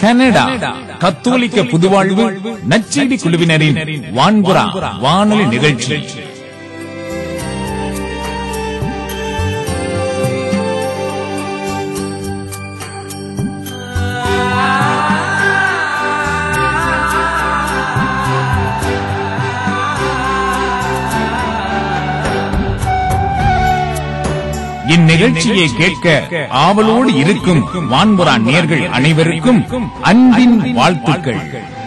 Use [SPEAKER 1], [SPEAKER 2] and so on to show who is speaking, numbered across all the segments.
[SPEAKER 1] Canada கத்தோலிக்க புதுவாழ்வு நச்செய்தி குழுவினரின் வான்புறா வானொலி நிகழ்ச்சி இந்நிகழ்ச்சியை கேட்க ஆவலோடு இருக்கும் வான்புறா நேர்கள் அனைவருக்கும் அன்பின் வாழ்த்துக்கள்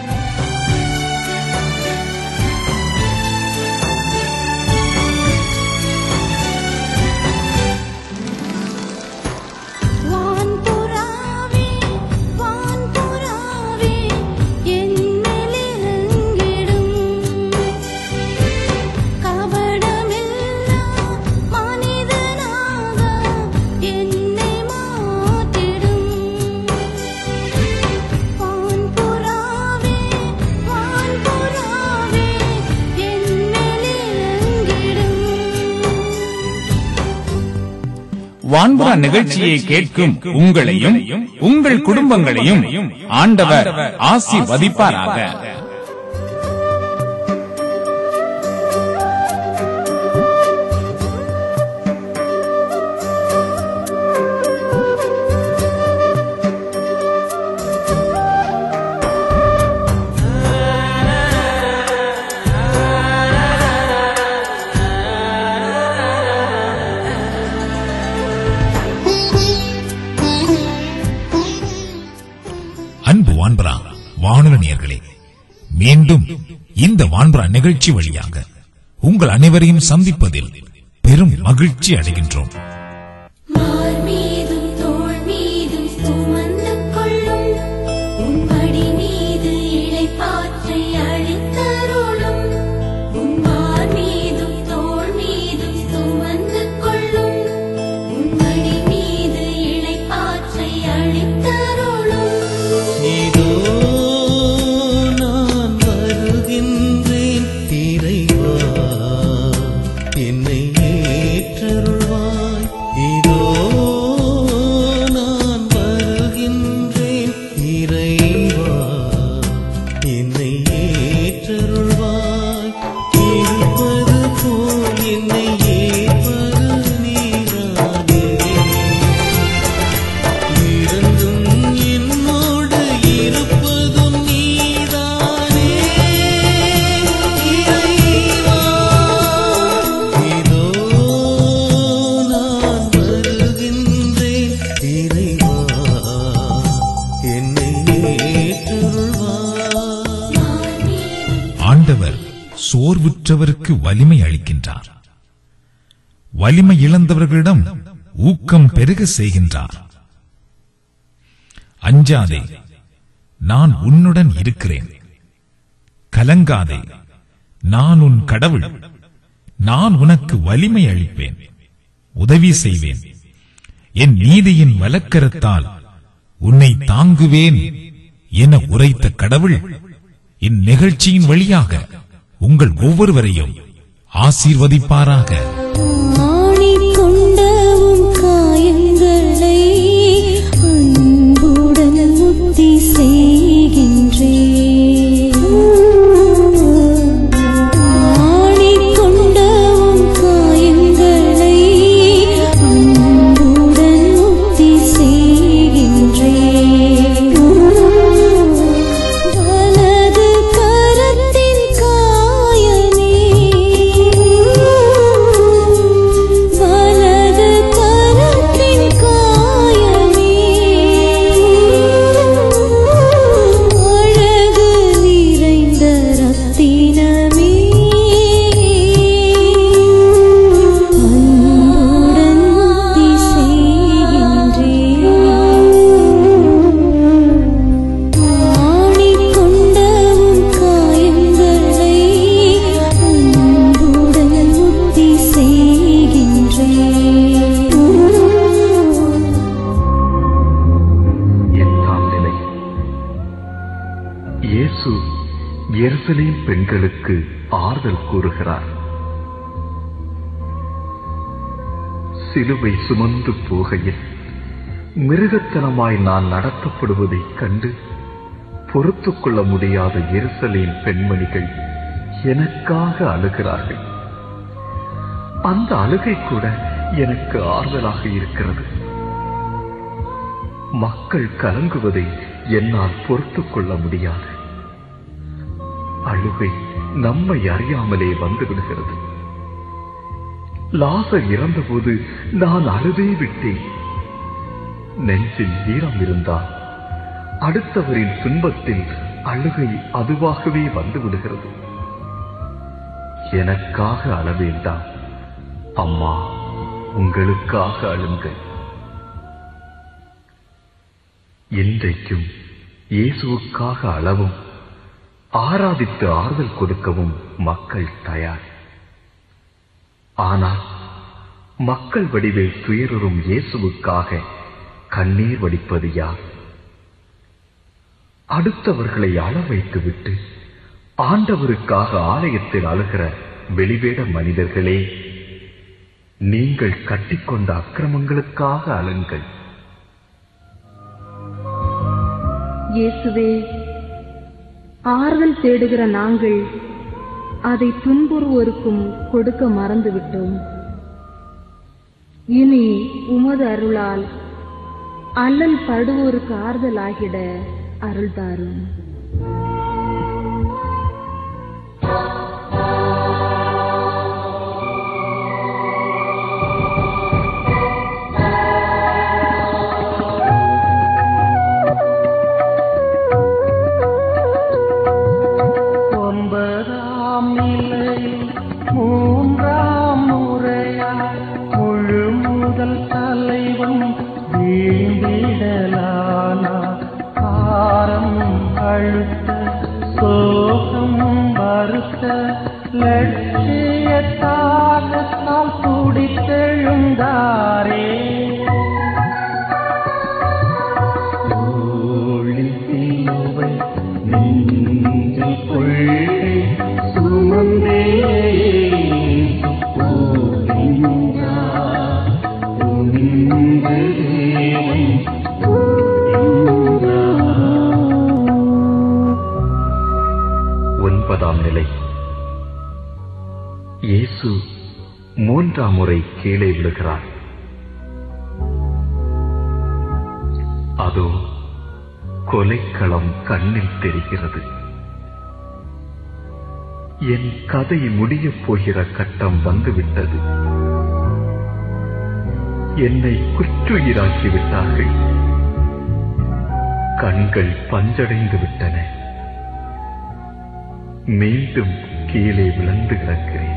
[SPEAKER 2] வான்புறாவே வான்புறாவே என்னிலிருங்கிடும் கபடமில்லா மனிதனாக என்னை மாற்றிடும் வான்புறாவே வான்புறாவே என்னிலிருங்கிடும்
[SPEAKER 1] வான்புறா நிகழ்ச்சியை கேட்கும் உங்களையும் உங்கள் குடும்பங்களையும் ஆண்டவர் ஆசிர்வதிப்பாராக
[SPEAKER 3] அன்பு வான்பரா வானொலி நேயர்களே மீண்டும் இந்த வான்பரா நிகழ்ச்சி வழியாக உங்கள் அனைவரையும் சந்திப்பதில் பெரும் மகிழ்ச்சி அடைகின்றோம்
[SPEAKER 2] மார் மீதும் தோள் மீதும் சுமந்து கொள்ளும் உன் மடி மீது இளைப்பாற்றை அளித்தருளும் உன் மார் மீதும் தோள் மீதும் சுமந்து கொள்ளும் உன் மடி மீது இளைப்பாற்றை அளித்தருளும்
[SPEAKER 4] இதோ நான் வருகின்றேன் இறைவா என்னை ஏற்றருள்வாய் இதோ நான் வருகின்றேன் இறைவா என்னை ஏற்றருள்வாய் இருப்பது போல் என்னை ஏற்பது நீரானே இருந்தும் என்னோடு இருப்பதும் நீதானே இறைவா இதோ நான் வருகின்றேன் இறைவா என்னை ஏற்றுள்வாய்
[SPEAKER 3] ஆண்டவர் சோர்வுற்றவருக்கு வலிமை அளிக்கின்றார் வலிமை இழந்தவர்களிடம் ஊக்கம் பெருக செய்கின்றார் அஞ்சாதே நான் உன்னுடன் இருக்கிறேன் கலங்காதே நான் உன் கடவுள் நான் உனக்கு வலிமை அளிப்பேன் உதவி செய்வேன் என் நீதியின் வலக்கரத்தால் உன்னை தாங்குவேன் என உரைத்த கடவுள் இந்நிகழ்ச்சியின் வழியாக உங்கள் ஒவ்வொருவரையும் ஆசீர்வதிப்பாராக
[SPEAKER 2] ஆணி கொண்டவும் காயங்களை அன்புடன் முத்தி செய்கின்றேன் ஆணி கொண்டவும் காயங்களை அன்புடன் முத்தி செய்கின்றேன் வலது கரத்தின் காயமே வலது கரத்தின் காயமே அழகு நிறைந்த ரத்தினமே அன்புடன் முத்தி செய்கின்றேன் ஆணி கொண்டவும் காயங்களை அன்புடன் முத்தி செய்கின்றேன்
[SPEAKER 5] எட்டாம் நிலை இயேசு எருசலேம் பெண்களுக்கு ஆறுதல் கூறுகிறார் சிலுவை சுமந்து போகையில் மிருகத்தனமாய் நான் நடத்தப்படுவதைக் கண்டு பொறுத்துக் கொள்ள முடியாத எருசலேம் பெண்மணிகள் எனக்காக அழுகிறார்கள் அந்த அழுகை கூட எனக்கு ஆறுதலாக இருக்கிறது மக்கள் கலங்குவதை என்னால் பொறுத்துக் கொள்ள முடியாது அழுகை நம்மை அறியாமலே வந்து விடுகிறது லாசர் இறந்தபோது நான் அழுதே விட்டேன் நெஞ்சில் ஈரம் இருந்தால் அடுத்தவரின் துன்பத்தில் அழுகை அதுவாகவே வந்து விடுகிறது எனக்காக அழ வேண்டாம் அம்மா உங்களுக்காக அழுங்கள் இன்றைக்கும் இயேசுவுக்காக அளவும் ஆராதித்து ஆறுதல் கொடுக்கவும் மக்கள் தயார் ஆனால் மக்கள் வடிவில் துயருறும் இயேசுவுக்காக கண்ணீர் வடிப்பது யார் அடுத்தவர்களை அழ வைத்துவிட்டு ஆண்டவருக்காக ஆலயத்தில் அழுகிற வெளிவேட மனிதர்களே நீங்கள் கட்டிக்கொண்ட அக்கிரமங்களுக்காக அழுங்கள்
[SPEAKER 6] இயேசுவே ஆறுதல் தேடுகிற நாங்கள் அதை துன்புறுவோருக்கும் கொடுக்க மறந்துவிட்டோம் இனி உமது அருளால் அல்லல் படுவோருக்கு ஆறுதலாகிட அருள் தாரும்
[SPEAKER 4] ஒன்பதாம் நிலையில் மூன்றாம் முறையாய் முழு முதல் தலைவன் வீழ்ந்திடலானா காரம் அழுத்த சோகம் வருத்த லட்சிய தாகத்தால் துடித்தெழுந்தாரே தோளில் சிலுவை நெஞ்சில் கொள்ளை சுமந்தே போகின்றார். துணிந்து தேவன் துணிந்தார்.
[SPEAKER 5] ஒன்பதாம் நிலை இயேசு மூன்றாம் முறை கீழே விழுகிறார் அதோ கொலைக்களம் கண்ணில் தெரிகிறது என் கதை முடியப் போகிற கட்டம் வந்துவிட்டது என்னை குற்றுயிராக்கி விட்டார்கள் கண்கள் பஞ்சடைந்து விட்டன மீண்டும் கீழே விழுந்து கிடக்கிறேன்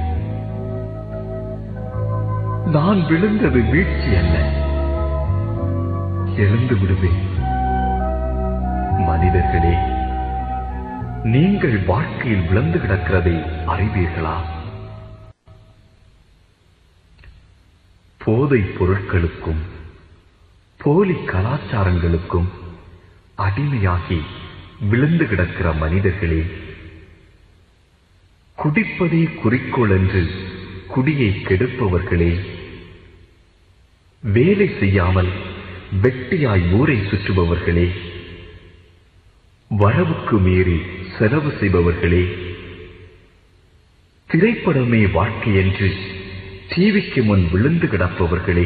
[SPEAKER 5] நான் விழுந்தது வீழ்ச்சி அல்ல எழுந்து விடுவேன் மனிதர்களே நீங்கள் வாழ்க்கையில் விழுந்து கிடக்கிறதை அறிவீர்களா போதைப் பொருட்களுக்கும் போலி கலாச்சாரங்களுக்கும் அடிமையாகி விழுந்து கிடக்கிற மனிதர்களே குடிப்பதே குறிக்கோள் என்று குடியை கெடுப்பவர்களே வேலை செய்யாமல் வெட்டியாய் ஊரை சுற்றுபவர்களே வரவுக்கு மீறி செலவு செய்பவர்களே திரைப்படமே வாழ்க்கை என்று டிவிக்கு முன் விழுந்து கிடப்பவர்களே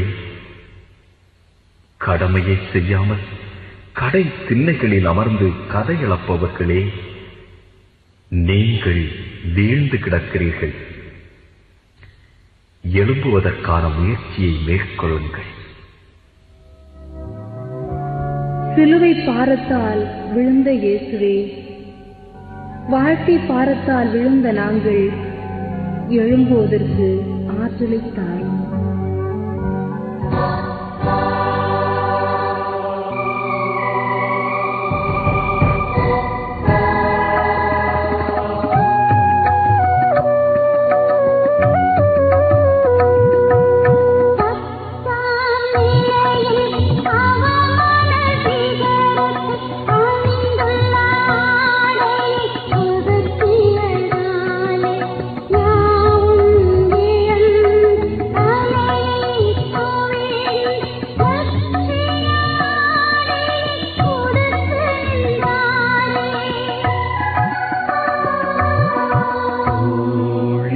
[SPEAKER 5] கடமையை செய்யாமல் கடை திண்ணைகளில் அமர்ந்து கதையளப்பவர்களே நீங்கள் வீழ்ந்து கிடக்கிறீர்கள் எழும்புவதற்கான முயற்சியை மேற்கொள்ளுங்கள்
[SPEAKER 6] சிலுவை பாரத்தால் விழுந்த இயேசுவே வாழ்க்கை பாரத்தால் விழுந்த நாங்கள் எழும்புவதற்கு ஆற்றலை தாரும்
[SPEAKER 2] யாவும் இழந்து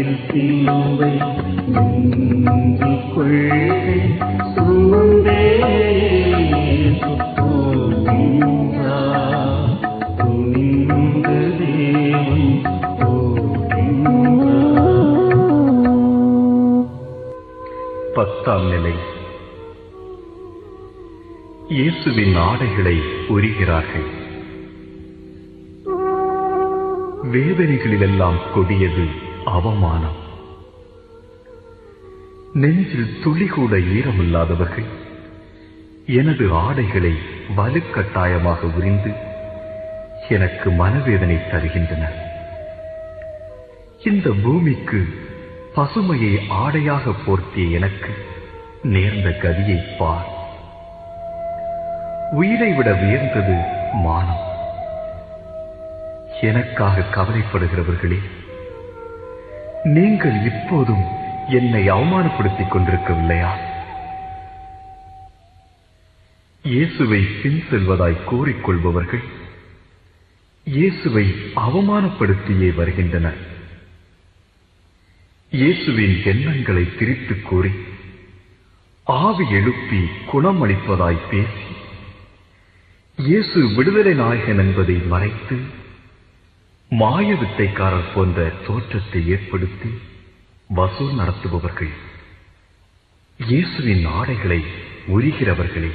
[SPEAKER 4] சிலுவை நின்று கொள்ளை சுமந்தே போகின்றார். துணிந்து தேவன் போகின்றார்.
[SPEAKER 5] பத்தாம் நிலை இயேசுவின் ஆடைகளை உரிகிறார்கள் வேதனைகளிலெல்லாம் கொடியது அவமானம் நெஞ்சில் துளி கூட ஈரமில்லாதவர்கள் எனது ஆடைகளை வலுக்கட்டாயமாக உரிந்து எனக்கு மனவேதனை தருகின்றனர் இந்த பூமிக்கு பசுமையை ஆடையாக போர்த்திய எனக்கு நேர்ந்த கதியை பார் உயிரை விட உயர்ந்தது மானம் எனக்காக கவலைப்படுகிறவர்களே நீங்கள் இப்போதும் என்னை அவமானப்படுத்திக் கொண்டிருக்கவில்லையா இயேசுவை பின் செல்வதாய் கூறிக்கொள்பவர்கள் இயேசுவை அவமானப்படுத்தியே வருகின்றனர் இயேசுவின் எண்ணங்களை திரித்துக் கூறி ஆவி எழுப்பி குணமளிப்பதாய் பேசி இயேசு விடுதலை நாயகன் என்பதை மறைத்து மாய வித்தைக்காரர் போன்ற தோற்றத்தை ஏற்படுத்தி வசூல் நடத்துபவர்கள் இயேசுவின் ஆடைகளை உரிகிறவர்களே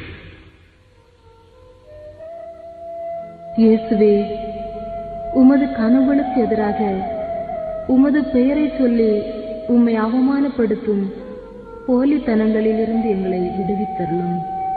[SPEAKER 6] இயேசுவே உமது கனவுகளுக்கு எதிராக உமது பெயரை சொல்லி உம்மை அவமானப்படுத்தும் போலித்தனங்களிலிருந்து எங்களை விடுவித்தருளும்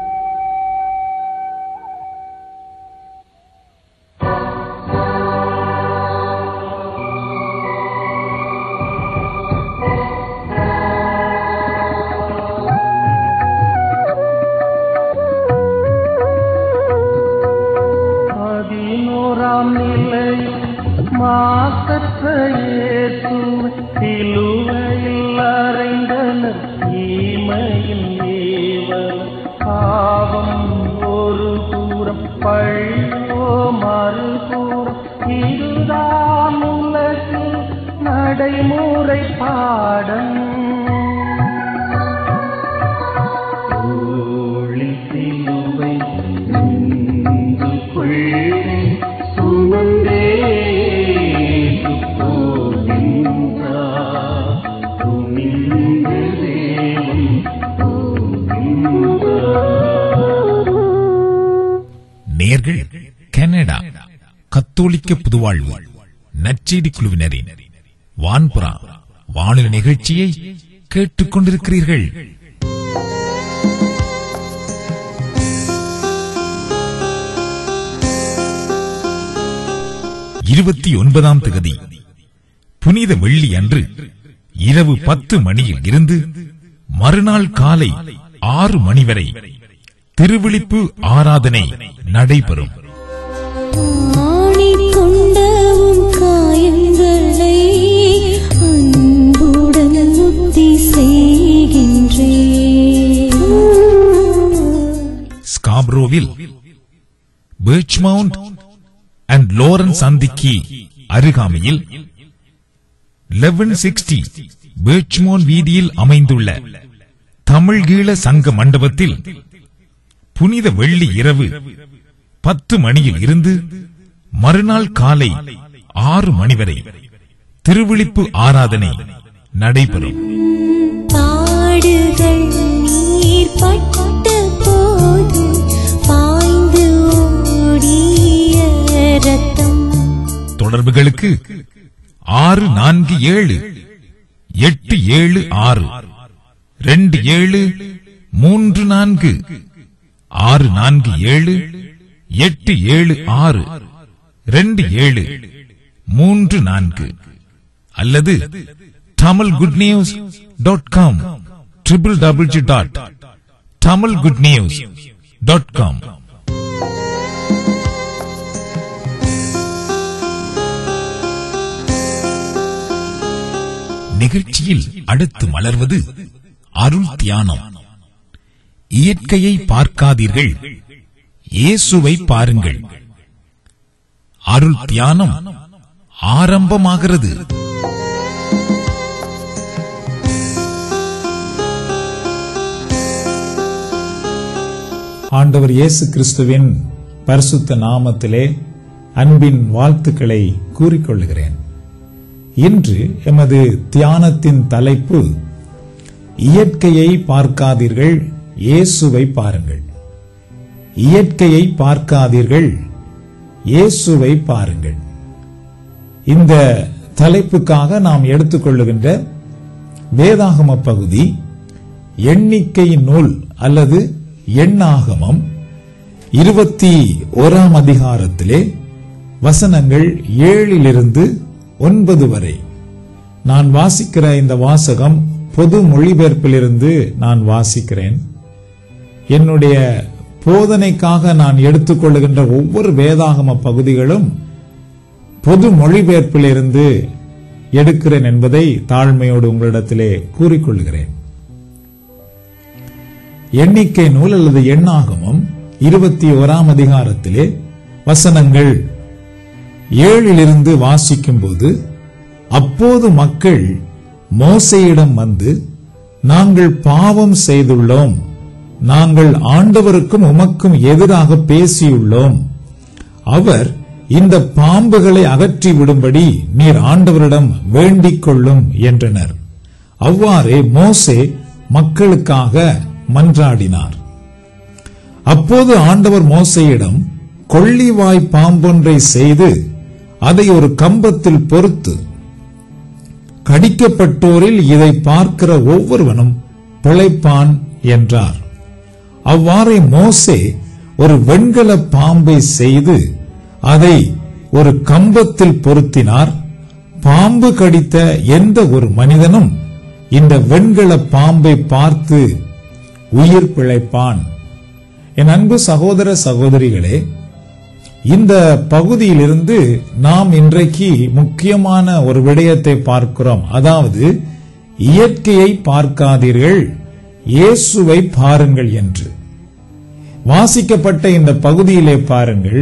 [SPEAKER 4] பதினோராம் நிலையில் மாசற்ற இயேசுவை சிலுவையில் அறைந்தனர் தீமையின் ஏவல் பாவம் ஒரு புறம் பழியோ மறுபுறம் இதுதான் உலகில் நடைமுறை பாடம் தோழி சிலுவை நின்று கொள்ளை சுமந்தே போகின்றார். துணிந்து தேவன் போகின்றார்.
[SPEAKER 3] நேர்கள் கனடா கத்தோலிக்க புதுவாழ்வு நற்செய்தி குழுவினரின் வான்புறா வானொலி நிகழ்ச்சியை கேட்டுக் கொண்டிருக்கிறீர்கள் இருபத்தி ஒன்பதாம் திகதி புனித வெள்ளி அன்று இரவு பத்து மணியில் இருந்து மறுநாள் காலை ஆறு மணி வரை திருவிழிப்பு ஆராதனை நடைபெறும்
[SPEAKER 2] ஆணிக்கொண்டவும் காயங்களை அன்புடன் முத்தி செய்கின்றேன்
[SPEAKER 3] ஸ்காப்ரோவில் பர்ச்மவுண்ட் அண்ட் லோரன்ஸ் சந்திக்கு அருகாமையில் 1160 சிக்ஸ்டி பேர்ச்மோன் வீதியில் அமைந்துள்ள தமிழ்கீழ சங்க மண்டபத்தில் புனித வெள்ளி இரவு பத்து மணியில் இருந்து மறுநாள் காலை ஆறு மணி வரை திருவிழிப்பு ஆராதனை நடைபெறும்
[SPEAKER 2] பாடுகள் நீர் பட்ட போது பாய்ந்து ஓடிய ரத்தம்
[SPEAKER 3] தொடர்புகளுக்கு ஆறு நான்கு ஏழு எட்டு ஏழு ஆறு ரெண்டு ஏழு மூன்று நான்கு ஆறு நான்கு ஏழு எட்டு ஏழு ஆறு ரெண்டு ஏழு மூன்று நான்கு அல்லது Tamil good news dot com triple W dot Tamil good news dot com நிகழ்ச்சியில் அடுத்து மலர்வது அருள் தியானம் இயற்கையை பார்க்காதீர்கள் இயேசுவை பாருங்கள் அருள் தியானம் ஆரம்பமாகிறது ஆண்டவர் இயேசு கிறிஸ்துவின் பரிசுத்த நாமத்திலே அன்பின் வாழ்த்துக்களை கூறிக்கொள்கிறேன் இன்று எமது தியானத்தின் தலைப்பு இயற்கையை பார்க்காதீர்கள் இயேசுவை பாருங்கள் இயற்கையை பார்க்காதீர்கள் இயேசுவை பாருங்கள் இந்த தலைப்புக்காக நாம் எடுத்துக்கொள்ளுகின்ற வேதாகம பகுதி எண்ணிக்கை நூல் அல்லது எண்ணாகமம் இருபத்தி ஓராம் அதிகாரத்திலே வசனங்கள் ஏழிலிருந்து ஒன்பது வரை நான் வாசிக்கிற இந்த வாசகம் பொது மொழிபெயர்ப்பிலிருந்து நான் வாசிக்கிறேன் என்னுடைய போதனைக்காக நான் எடுத்துக்கொள்ளுகின்ற ஒவ்வொரு வேதாகம பகுதிகளும் பொது மொழிபெயர்ப்பிலிருந்து எடுக்கிறேன் என்பதை தாழ்மையோடு உங்களிடத்திலே கூறிக்கொள்கிறேன் எண்ணிக்கை நூல் அல்லது எண்ணாகமம் இருபத்தி ஓராம் அதிகாரத்திலே வசனங்கள் ஏழிலிருந்து வாசிக்கும்போது அப்போது மக்கள் மோசையிடம் வந்து நாங்கள் பாவம் செய்துள்ளோம் நாங்கள் ஆண்டவருக்கும் உமக்கும் எதிராக பேசியுள்ளோம் அவர் இந்த பாம்புகளை அகற்றி விடும்படி நீர் ஆண்டவரிடம் வேண்டிக் கொள்ளும் என்றனர் அவ்வாறே மோசே மக்களுக்காக மன்றாடினார் அப்போது ஆண்டவர் மோசையிடம் கொள்ளிவாய் பாம்பொன்றை செய்து அதை ஒரு கம்பத்தில் பொறுத்து கடிக்கப்பட்டோரில் இதை பார்க்கிற ஒவ்வொருவனும் பிழைப்பான் என்றார் அவ்வாறே மோசே ஒரு வெண்கல பாம்பை செய்து அதை ஒரு கம்பத்தில் பொருத்தினார் பாம்பு கடித்த எந்த ஒரு மனிதனும் இந்த வெண்கல பாம்பை பார்த்து உயிர் பிழைப்பான் என் அன்பு சகோதர சகோதரிகளே இந்த பகுதியிலிருந்து நாம் இன்றைக்கு முக்கியமான ஒரு விடயத்தை பார்க்கிறோம் அதாவது இயற்கையை பார்க்காதீர்கள் இயேசுவை பாருங்கள் என்று வாசிக்கப்பட்ட இந்த பகுதியிலே பாருங்கள்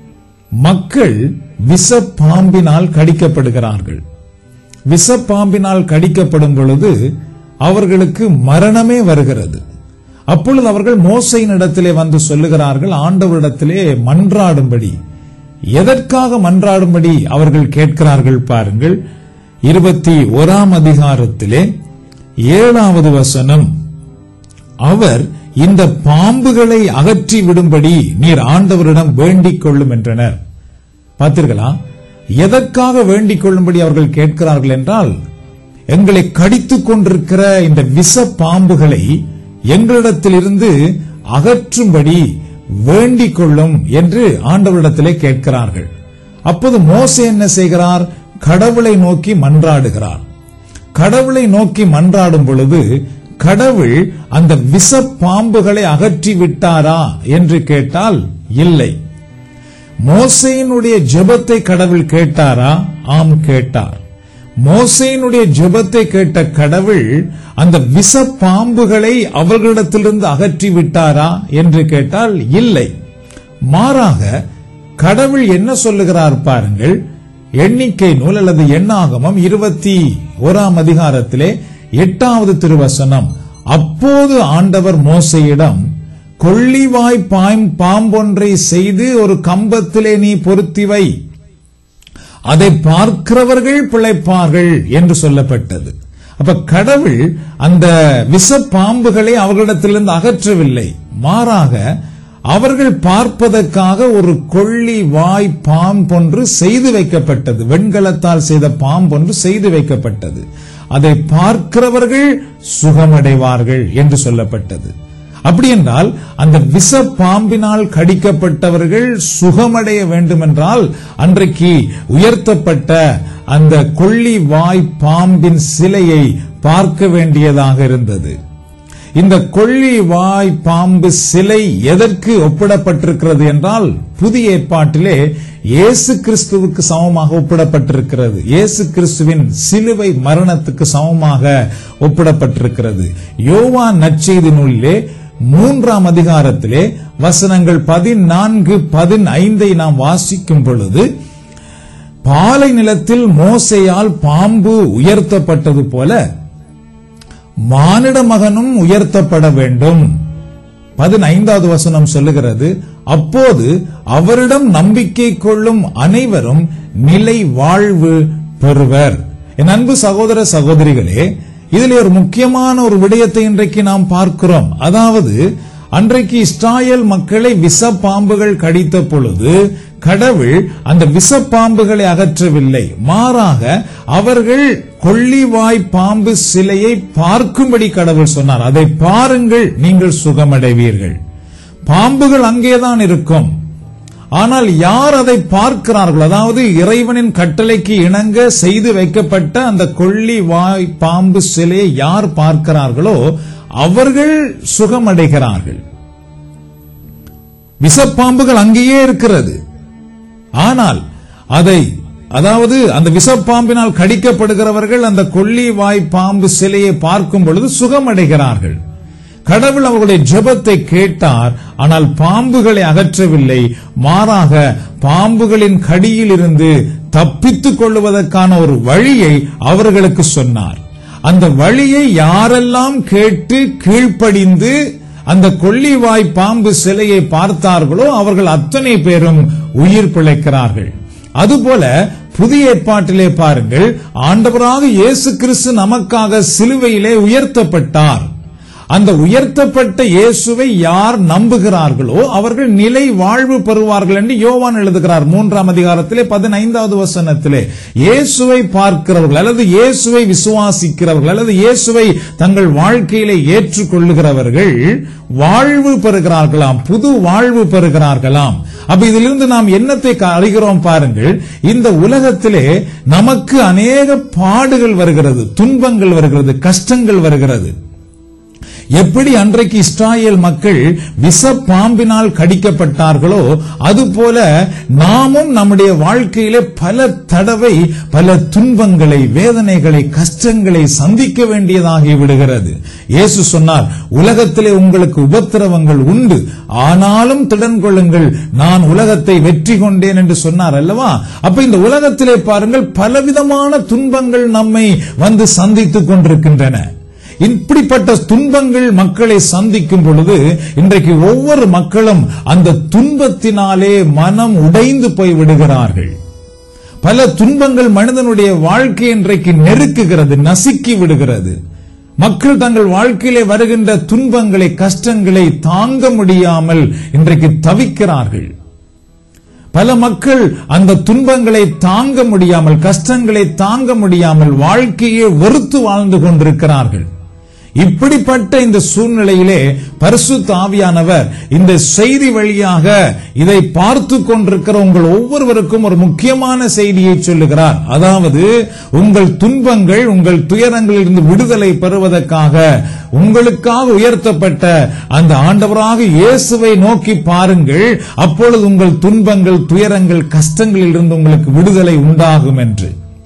[SPEAKER 3] மக்கள் விஷ பாம்பினால் கடிக்கப்படுகிறார்கள் விஷ பாம்பினால் கடிக்கப்படும் பொழுது அவர்களுக்கு மரணமே வருகிறது அப்பொழுது அவர்கள் மோசையின் இடத்திலே வந்து சொல்லுகிறார்கள் ஆண்டவரிடத்திலே மன்றாடும்படி எதற்காக மன்றாடும்படி அவர்கள் கேட்கிறார்கள் பாருங்கள் இருபத்தி ஓராம் அதிகாரத்திலே ஏழாவது வசனம் அவர் இந்த பாம்புகளை அகற்றி விடும்படி நீர் ஆண்டவரிடம் வேண்டிக் கொள்ளும் என்றனர் பார்த்தீர்களா எதற்காக வேண்டிக் கொள்ளும்படி அவர்கள் கேட்கிறார்கள் என்றால் எங்களை கடித்துக் கொண்டிருக்கிற இந்த விஷ பாம்புகளை எங்களிடத்திலிருந்து அகற்றும்படி வேண்டிக் கொள்ளும் என்று ஆண்டவரிடத்திலே கேட்கிறார்கள் அப்போது மோசே என்ன செய்கிறார் கடவுளை நோக்கி மன்றாடுகிறார் கடவுளை நோக்கி மன்றாடும் பொழுது கடவுள் அந்த விஷ பாம்புகளை அகற்றி விட்டாரா என்று கேட்டால் இல்லை மோசையினுடைய ஜெபத்தை கடவுள் கேட்டாரா ஆம் கேட்டார் மோசையினுடைய ஜெபத்தை கேட்ட கடவுள் அந்த விஷ பாம்புகளை அவர்களிடத்திலிருந்து அகற்றி விட்டாரா என்று கேட்டால் இல்லை மாறாக கடவுள் என்ன சொல்லுகிறார் பாருங்கள் எண்ணிக்கை நூல் அல்லது எண்ணாகமம் இருபத்தி ஓராம் அதிகாரத்திலே எட்டாவது திருவசனம் அப்போது ஆண்டவர் மோசையிடம் கொள்ளிவாய் பாம் பாம்பொன்றை செய்து ஒரு கம்பத்திலே நீ பொருத்தி வை அதை பார்க்கிறவர்கள் பிழைப்பார்கள் என்று சொல்லப்பட்டது அப்ப கடவுள் அந்த விஷ பாம்புகளை அவர்களிடத்திலிருந்து அகற்றவில்லை மாறாக அவர்கள் பார்ப்பதற்காக ஒரு கொள்ளி வாய் பாம்பொன்று செய்து வைக்கப்பட்டது வெண்கலத்தால் செய்த பாம்பொன்று செய்து வைக்கப்பட்டது அதை பார்க்கிறவர்கள் சுகமடைவார்கள் என்று சொல்லப்பட்டது அப்படி என்றால் அந்த விஷ பாம்பினால் கடிக்கப்பட்டவர்கள் சுகமடைய வேண்டுமென்றால் அன்றைக்கு உயர்த்தப்பட்ட அந்த கொள்ளி வாய் பாம்பின் சிலையை பார்க்க வேண்டியதாக இருந்தது இந்த கொள்ளி வாய் பாம்பு சிலை எதற்கு ஒப்பிடப்பட்டிருக்கிறது என்றால் புதிய ஏற்பாட்டிலே இயேசு கிறிஸ்துவுக்கு சமமாக ஒப்பிடப்பட்டிருக்கிறது இயேசு கிறிஸ்துவின் சிலுவை மரணத்துக்கு சமமாக ஒப்பிடப்பட்டிருக்கிறது யோவான் நற்செய்தி நூலிலே மூன்றாம் அதிகாரத்திலே வசனங்கள் பதினான்கு பதினைந்தை நாம் வாசிக்கும் பொழுது பாலை நிலத்தில் மோசையால் பாம்பு உயர்த்தப்பட்டது போல மானிட மகனும் உயர்த்தப்பட வேண்டும்
[SPEAKER 7] பதினைந்தாவது வசனம் சொல்லுகிறது அப்போது அவரிடம் நம்பிக்கை கொள்ளும் அனைவரும் நிலை வாழ்வு பெறுவர் என் அன்பு சகோதர சகோதரிகளே இதில் ஒரு முக்கியமான ஒரு விடயத்தை இன்றைக்கு நாம் பார்க்கிறோம் அதாவது அன்றைக்கு இஸ்ராயல் மக்களை விஷ பாம்புகள் கடித்த பொழுது கடவுள் அந்த விஷப்பாம்புகளை அகற்றவில்லை மாறாக அவர்கள் கொள்ளிவாய் பாம்பு சிலையை பார்க்கும்படி கடவுள் சொன்னார் அதை பாருங்கள் நீங்கள் சுகமடைவீர்கள் பாம்புகள் அங்கேதான் இருக்கும் ஆனால் யார் அதை பார்க்கிறார்கள் அதாவது இறைவனின் கட்டளைக்கு இணங்க செய்து வைக்கப்பட்ட அந்த கொள்ளி வாய் பாம்பு சிலையை யார் பார்க்கிறார்களோ அவர்கள் சுகமடைகிறார்கள் விஷப்பாம்புகள் அங்கேயே இருக்கிறது ஆனால் அதை அதாவது அந்த விஷப்பாம்பினால் கடிக்கப்படுகிறவர்கள் அந்த கொள்ளி வாய் பாம்பு சிலையை பார்க்கும் பொழுது சுகமடைகிறார்கள் கடவுள் அவர்களுடைய ஜெபத்தை கேட்டார் ஆனால் பாம்புகளை அகற்றவில்லை மாறாக பாம்புகளின் கடியில் இருந்து தப்பித்துக் கொள்வதற்கான ஒரு வழியை அவர்களுக்கு சொன்னார் அந்த வழியை யாரெல்லாம் கேட்டு கீழ்ப்படிந்து அந்த கொள்ளிவாய் பாம்பு சிலையை பார்த்தார்களோ அவர்கள் அத்தனை பேரும் உயிர் பிழைக்கிறார்கள் அதுபோல புதிய ஏற்பாட்டிலே பாருங்கள் ஆண்டவராக இயேசு கிறிஸ்து நமக்காக சிலுவையிலே உயர்த்தப்பட்டார் அந்த உயர்த்தப்பட்ட இயேசுவை யார் நம்புகிறார்களோ அவர்கள் நிலை வாழ்வு பெறுவார்கள் என்று யோவான் எழுதுகிறார் மூன்றாம் அதிகாரத்திலே பதினைந்தாவது வசனத்திலே இயேசுவை பார்க்கிறவர்கள் அல்லது இயேசுவை விசுவாசிக்கிறவர்கள் அல்லது இயேசுவை தங்கள் வாழ்க்கையிலே ஏற்றுக்கொள்ளுகிறவர்கள் வாழ்வு பெறுகிறார்களாம் புது வாழ்வு பெறுகிறார்களாம் அப்ப இதிலிருந்து நாம் என்னத்தை க- அறிகிறோம் பாருங்கள் இந்த உலகத்திலே நமக்கு அநேக பாடுகள் வருகிறது துன்பங்கள் வருகிறது கஷ்டங்கள் வருகிறது எப்படி அன்றைக்கு இஸ்ராயேல் மக்கள் விஷ பாம்பினால் கடிக்கப்பட்டார்களோ அதுபோல நாமும் நம்முடைய வாழ்க்கையிலே பல தடவை பல துன்பங்களை வேதனைகளை கஷ்டங்களை சந்திக்க வேண்டியதாகி விடுகிறது இயேசு சொன்னார் உலகத்திலே உங்களுக்கு உபத்திரவங்கள் உண்டு ஆனாலும் திடன் கொள்ளுங்கள் நான் உலகத்தை வெற்றி கொண்டேன் என்று சொன்னார் அல்லவா அப்ப இந்த உலகத்திலே பாருங்கள் பலவிதமான துன்பங்கள் நம்மை வந்து சந்தித்துக் கொண்டிருக்கின்றன இப்படிப்பட்ட துன்பங்கள் மக்களை சந்திக்கும் பொழுது இன்றைக்கு ஒவ்வொரு மக்களும் அந்த துன்பத்தினாலே மனம் உடைந்து போய் விடுகிறார்கள் பல துன்பங்கள் மனிதனுடைய வாழ்க்கை இன்றைக்கு நெருக்குகிறது நசுக்கி விடுகிறது மக்கள் தங்கள் வாழ்க்கையிலே வருகின்ற துன்பங்களை கஷ்டங்களை தாங்க முடியாமல் இன்றைக்கு தவிக்கிறார்கள் பல மக்கள் அந்த துன்பங்களை தாங்க முடியாமல் கஷ்டங்களை தாங்க முடியாமல் வாழ்க்கையை வெறுத்து வாழ்ந்து கொண்டிருக்கிறார்கள் இப்படிப்பட்ட இந்த சூழ்நிலையிலே பரிசுத்த ஆவியானவர் இந்த செய்தி வழியாக இதை பார்த்து கொண்டிருக்கிற உங்கள் ஒவ்வொருவருக்கும் ஒரு முக்கியமான செய்தியை சொல்லுகிறார் அதாவது உங்கள் துன்பங்கள் உங்கள் துயரங்களில் இருந்து விடுதலை பெறுவதற்காக உங்களுக்காக உயர்த்தப்பட்ட அந்த ஆண்டவராக இயேசுவை நோக்கி பாருங்கள் அப்பொழுது உங்கள் துன்பங்கள் துயரங்கள் கஷ்டங்களில் இருந்து உங்களுக்கு விடுதலை உண்டாகும் என்று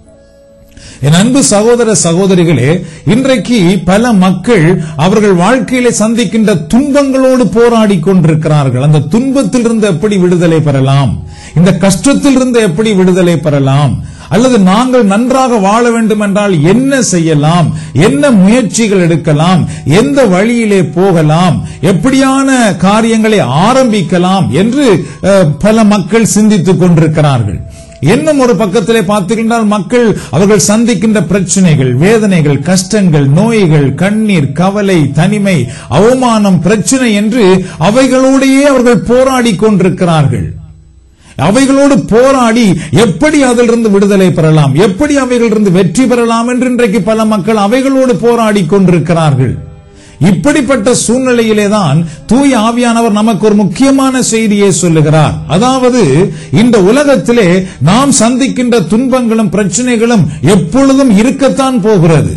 [SPEAKER 7] என் அன்பு சகோதர சகோதரிகளே இன்றைக்கு பல மக்கள் அவர்கள் வாழ்க்கையிலே சந்திக்கின்ற துன்பங்களோடு போராடி கொண்டிருக்கிறார்கள் அந்த துன்பத்திலிருந்து எப்படி விடுதலை பெறலாம் இந்த கஷ்டத்திலிருந்து எப்படி விடுதலை பெறலாம் அல்லது நாங்கள் நன்றாக வாழ வேண்டும் என்றால் என்ன செய்யலாம் என்ன முயற்சிகள் எடுக்கலாம் எந்த வழியிலே போகலாம் எப்படியான காரியங்களை ஆரம்பிக்கலாம் என்று அஹ், பல மக்கள் சிந்தித்துக் கொண்டிருக்கிறார்கள் இன்னும் ஒரு பக்கத்திலே பார்த்துக்கின்றால் மக்கள் அவர்கள் சந்திக்கின்ற பிரச்சனைகள் வேதனைகள் கஷ்டங்கள் நோய்கள் கண்ணீர் கவலை தனிமை அவமானம் பிரச்சனை என்று அவைகளோடையே அவர்கள் போராடி கொண்டிருக்கிறார்கள் அவைகளோடு போராடி எப்படி அதிலிருந்து விடுதலை பெறலாம் எப்படி அவைகளிலிருந்து வெற்றி பெறலாம் என்று இன்றைக்கு பல மக்கள் அவைகளோடு போராடி கொண்டிருக்கிறார்கள் இப்படிப்பட்ட சூழ்நிலையிலே தான் தூய ஆவியானவர் நமக்கு ஒரு முக்கியமான செய்தியை சொல்லுகிறார் அதாவது இந்த உலகத்திலே நாம் சந்திக்கின்ற துன்பங்களும் பிரச்சனைகளும் எப்பொழுதும் இருக்கத்தான் போகிறது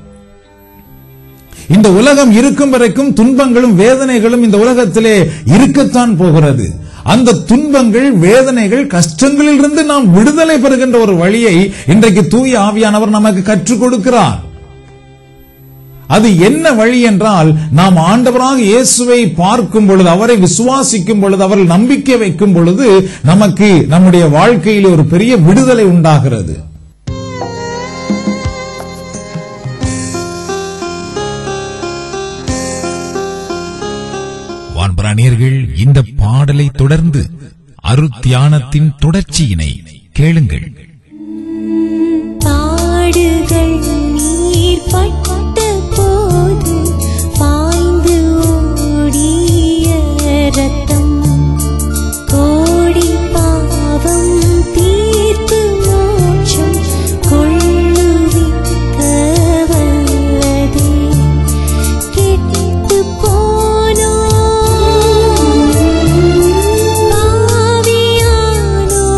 [SPEAKER 7] இந்த உலகம் இருக்கும் வரைக்கும் துன்பங்களும் வேதனைகளும் இந்த உலகத்திலே இருக்கத்தான் போகிறது அந்த துன்பங்கள் வேதனைகள் கஷ்டங்களில் இருந்து நாம் விடுதலை பெறுகின்ற ஒரு வழியை இன்றைக்கு தூய ஆவியானவர் நமக்கு கற்றுக் கொடுக்கிறார் அது என்ன வழி என்றால் நாம் ஆண்டவராக இயேசுவை பார்க்கும் பொழுது அவரை விசுவாசிக்கும் பொழுது அவர்கள் நம்பிக்கை வைக்கும் பொழுது நமக்கு நம்முடைய வாழ்க்கையிலே ஒரு பெரிய விடுதலை உண்டாகிறது
[SPEAKER 3] வான்பர வான்புராணியர்கள் இந்த பாடலை தொடர்ந்து அருத்தியானத்தின் தொடர்ச்சியினை கேளுங்கள்
[SPEAKER 2] பாடுகள் நீர் பட்ட போது பாய்ந்து ஓடிய ரத்தம் கோடி பாவம் தீர்த்து மோட்சம் கொள்ளுவிக்க வல்லதே கெட்டு போனோ பாவியானோ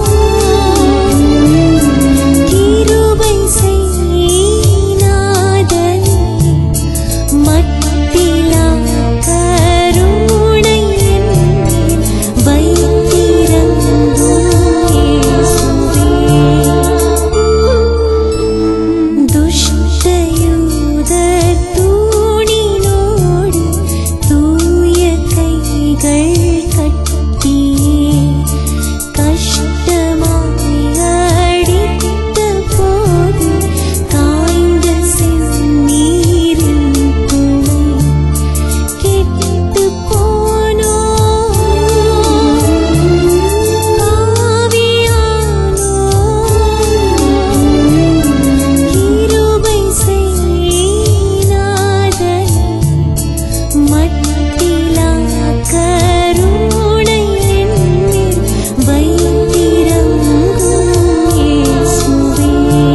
[SPEAKER 2] கிருபை செய்நாதனே மத்திலா கருணை என்மேல் வைத்திரங்கும் இயேசுவே துஷ்டயூதர் தூணினோடு தூய கைகள் கட்டியே கஷ்டமாய் அடித்த போது காய்ந்த செந்நீரின் துளை கெட்டுப் போனோ பாவியானோ கிருபை செய்நாதனே மட்டிலா கருணை என்மேல் வைத்திரங்கும் இயேசுவே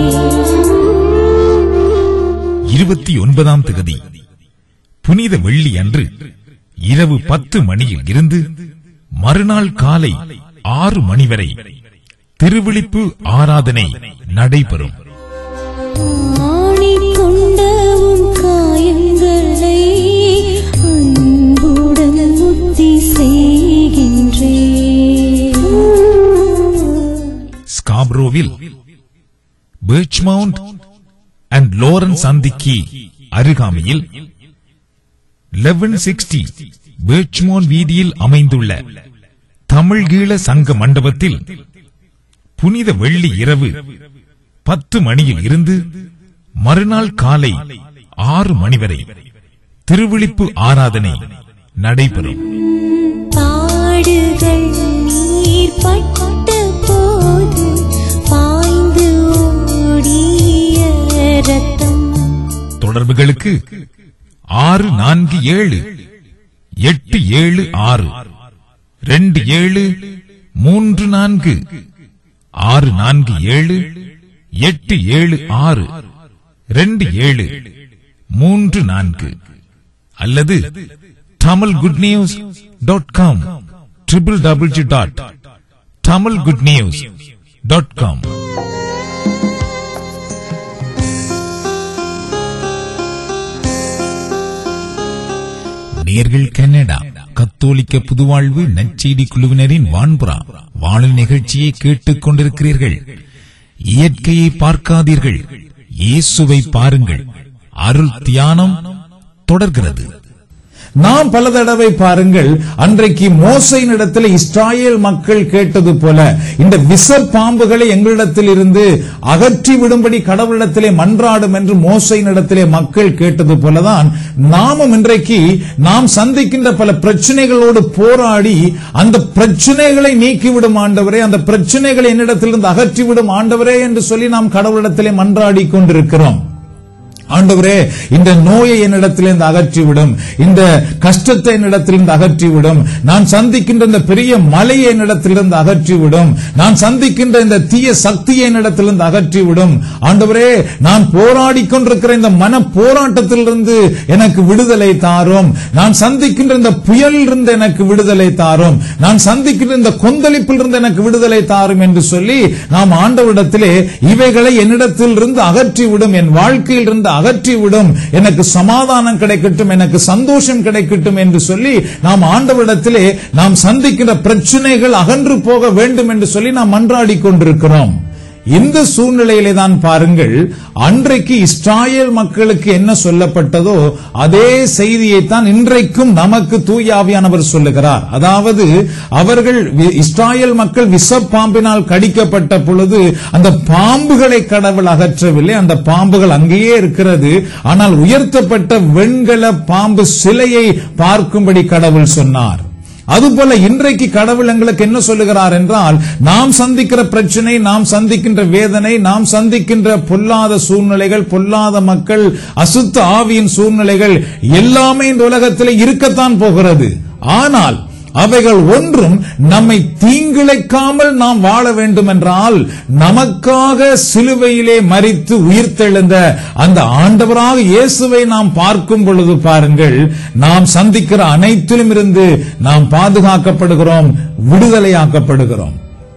[SPEAKER 3] இருபத்தி ஒன்பதாம் திகதி புனித வெள்ளி அன்று இரவு பத்து மணியில் இருந்து மறுநாள் காலை ஆறு மணி வரை திருவிழிப்பு ஆராதனை நடைபெறும்
[SPEAKER 2] ஆணிக் கொண்டவும் காயங்களை அன்புடன் முத்தி செய்கின்றேன்
[SPEAKER 3] ஸ்காப்ரோவில் பீச்மவுண்ட் அண்ட் லோரன்ஸ் சந்திக்கு அருகாமையில் லெவன் சிக்ஸ்டி பீச்மோன் வீதியில் அமைந்துள்ள தமிழ்கீழ சங்க மண்டபத்தில் புனித வெள்ளி இரவு பத்து மணியில் இருந்து மறுநாள் காலை ஆறு மணி வரை திருவிழிப்பு ஆராதனை நடைபெறும்
[SPEAKER 2] பாடுகள் நீர் பட்ட போது பாய்ந்து ஓடிய ரத்தம்
[SPEAKER 3] தொடர்புகளுக்கு ஆறு நான்கு ஏழு எட்டு ஏழு ஆறு ரெண்டு ஏழு மூன்று நான்கு ஆறு நான்கு ஏழு எட்டு ஏழு ஆறு ரெண்டு ஏழு மூன்று நான்கு அல்லது Tamil good news dot com triple W dot Tamil good news dot com நேர்கள் கனடா கத்தோலிக்க புதுவாழ்வு நற்செய்தி குழுவினரின் வான்புறா வானொலி நிகழ்ச்சியை கேட்டுக் கொண்டிருக்கிறீர்கள் இயற்கையை பார்க்காதீர்கள் இயேசுவை பாருங்கள் அருள் தியானம் தொடர்கிறது
[SPEAKER 7] நாம் பல தடவை பாருங்கள் அன்றைக்கு மோசையின் இடத்துல இஸ்ராயேல் மக்கள் கேட்டது போல இந்த விஷ பாம்புகளை எங்களிடத்தில் இருந்து அகற்றி விடும்படி கடவுளிடத்திலே மன்றாடும் என்று மோசையின் இடத்திலே மக்கள் கேட்டது போலதான் நாமும் இன்றைக்கு நாம் சந்திக்கின்ற பல பிரச்சனைகளோடு போராடி அந்த பிரச்சனைகளை நீக்கிவிடும் ஆண்டவரே அந்த பிரச்சனைகளை என்னிடத்திலிருந்து அகற்றிவிடும் ஆண்டவரே என்று சொல்லி நாம் கடவுளிடத்திலே மன்றாடி கொண்டிருக்கிறோம் ஆண்டவரே இந்த நோயை என்னிடத்திலிருந்து அகற்றிவிடும் இந்த கஷ்டத்தை என்னிடத்திலிருந்து அகற்றிவிடும் நான் சந்திக்கின்ற இந்த பெரிய மலையை என்னிடத்திலிருந்து அகற்றிவிடும் நான் சந்திக்கின்ற இந்த தீய சக்தியை என்னிடத்திலிருந்து அகற்றிவிடும் ஆண்டவரே நான் போராடி கொண்டிருக்கிற இந்த மன போராட்டத்திலிருந்து எனக்கு விடுதலை தாரும் நான் சந்திக்கின்ற இந்த புயலிலிருந்து எனக்கு விடுதலை தாரும் நான் சந்திக்கின்ற இந்த கொந்தளிப்பிலிருந்து எனக்கு விடுதலை தாரும் என்று சொல்லி நாம் ஆண்டவரிடத்திலே இவைகளை என்னிடத்திலிருந்து அகற்றிவிடும் என் வாழ்க்கையில் இருந்து அகற்றிவிடும் எனக்கு சமாதானம் கிடைக்கட்டும் எனக்கு சந்தோஷம் கிடைக்கட்டும் என்று சொல்லி நாம் ஆண்டவரிடத்திலே நாம் சந்திக்கிற பிரச்சனைகள் அகன்று போக வேண்டும் என்று சொல்லி நாம் மன்றாடி கொண்டிருக்கிறோம் இந்த சூழ்நிலையிலே தான் பாருங்கள் அன்றைக்கு இஸ்ராயேல் மக்களுக்கு என்ன சொல்லப்பட்டதோ அதே செய்தியை தான் இன்றைக்கும் நமக்கு தூயாவியானவர் சொல்லுகிறார் அதாவது அவர்கள் வி- இஸ்ராயேல் மக்கள் விஷப்பாம்பினால் கடிக்கப்பட்ட பொழுது அந்த பாம்புகளை கடவுள் அகற்றவில்லை அந்த பாம்புகள் அங்கேயே இருக்கிறது ஆனால் உயர்த்தப்பட்ட வெண்கல பாம்பு சிலையை பார்க்கும்படி கடவுள் சொன்னார் அதுபோல இன்றைக்கு கடவுள் எங்களுக்கு என்ன சொல்லுகிறார் என்றால் நாம் சந்திக்கிற பிரச்சனை நாம் சந்திக்கின்ற வேதனை நாம் சந்திக்கின்ற பொல்லாத சூழ்நிலைகள் பொல்லாத மக்கள் அசுத்த ஆவியின் சூழ்நிலைகள் எல்லாமே இந்த உலகத்தில் இருக்கத்தான் போகிறது ஆனால் அவைகள் ஒன்றும் நம்மை தீங்கிழைக்காமல் நாம் வாழ வேண்டும் என்றால் நமக்காக சிலுவையிலே மரித்து உயிர்த்தெழுந்த அந்த ஆண்டவராக இயேசுவை நாம் பார்க்கும் பொழுது பாருங்கள் நாம் சந்திக்கிற அனைத்திலும் இருந்து நாம் பாதுகாக்கப்படுகிறோம் விடுதலையாக்கப்படுகிறோம்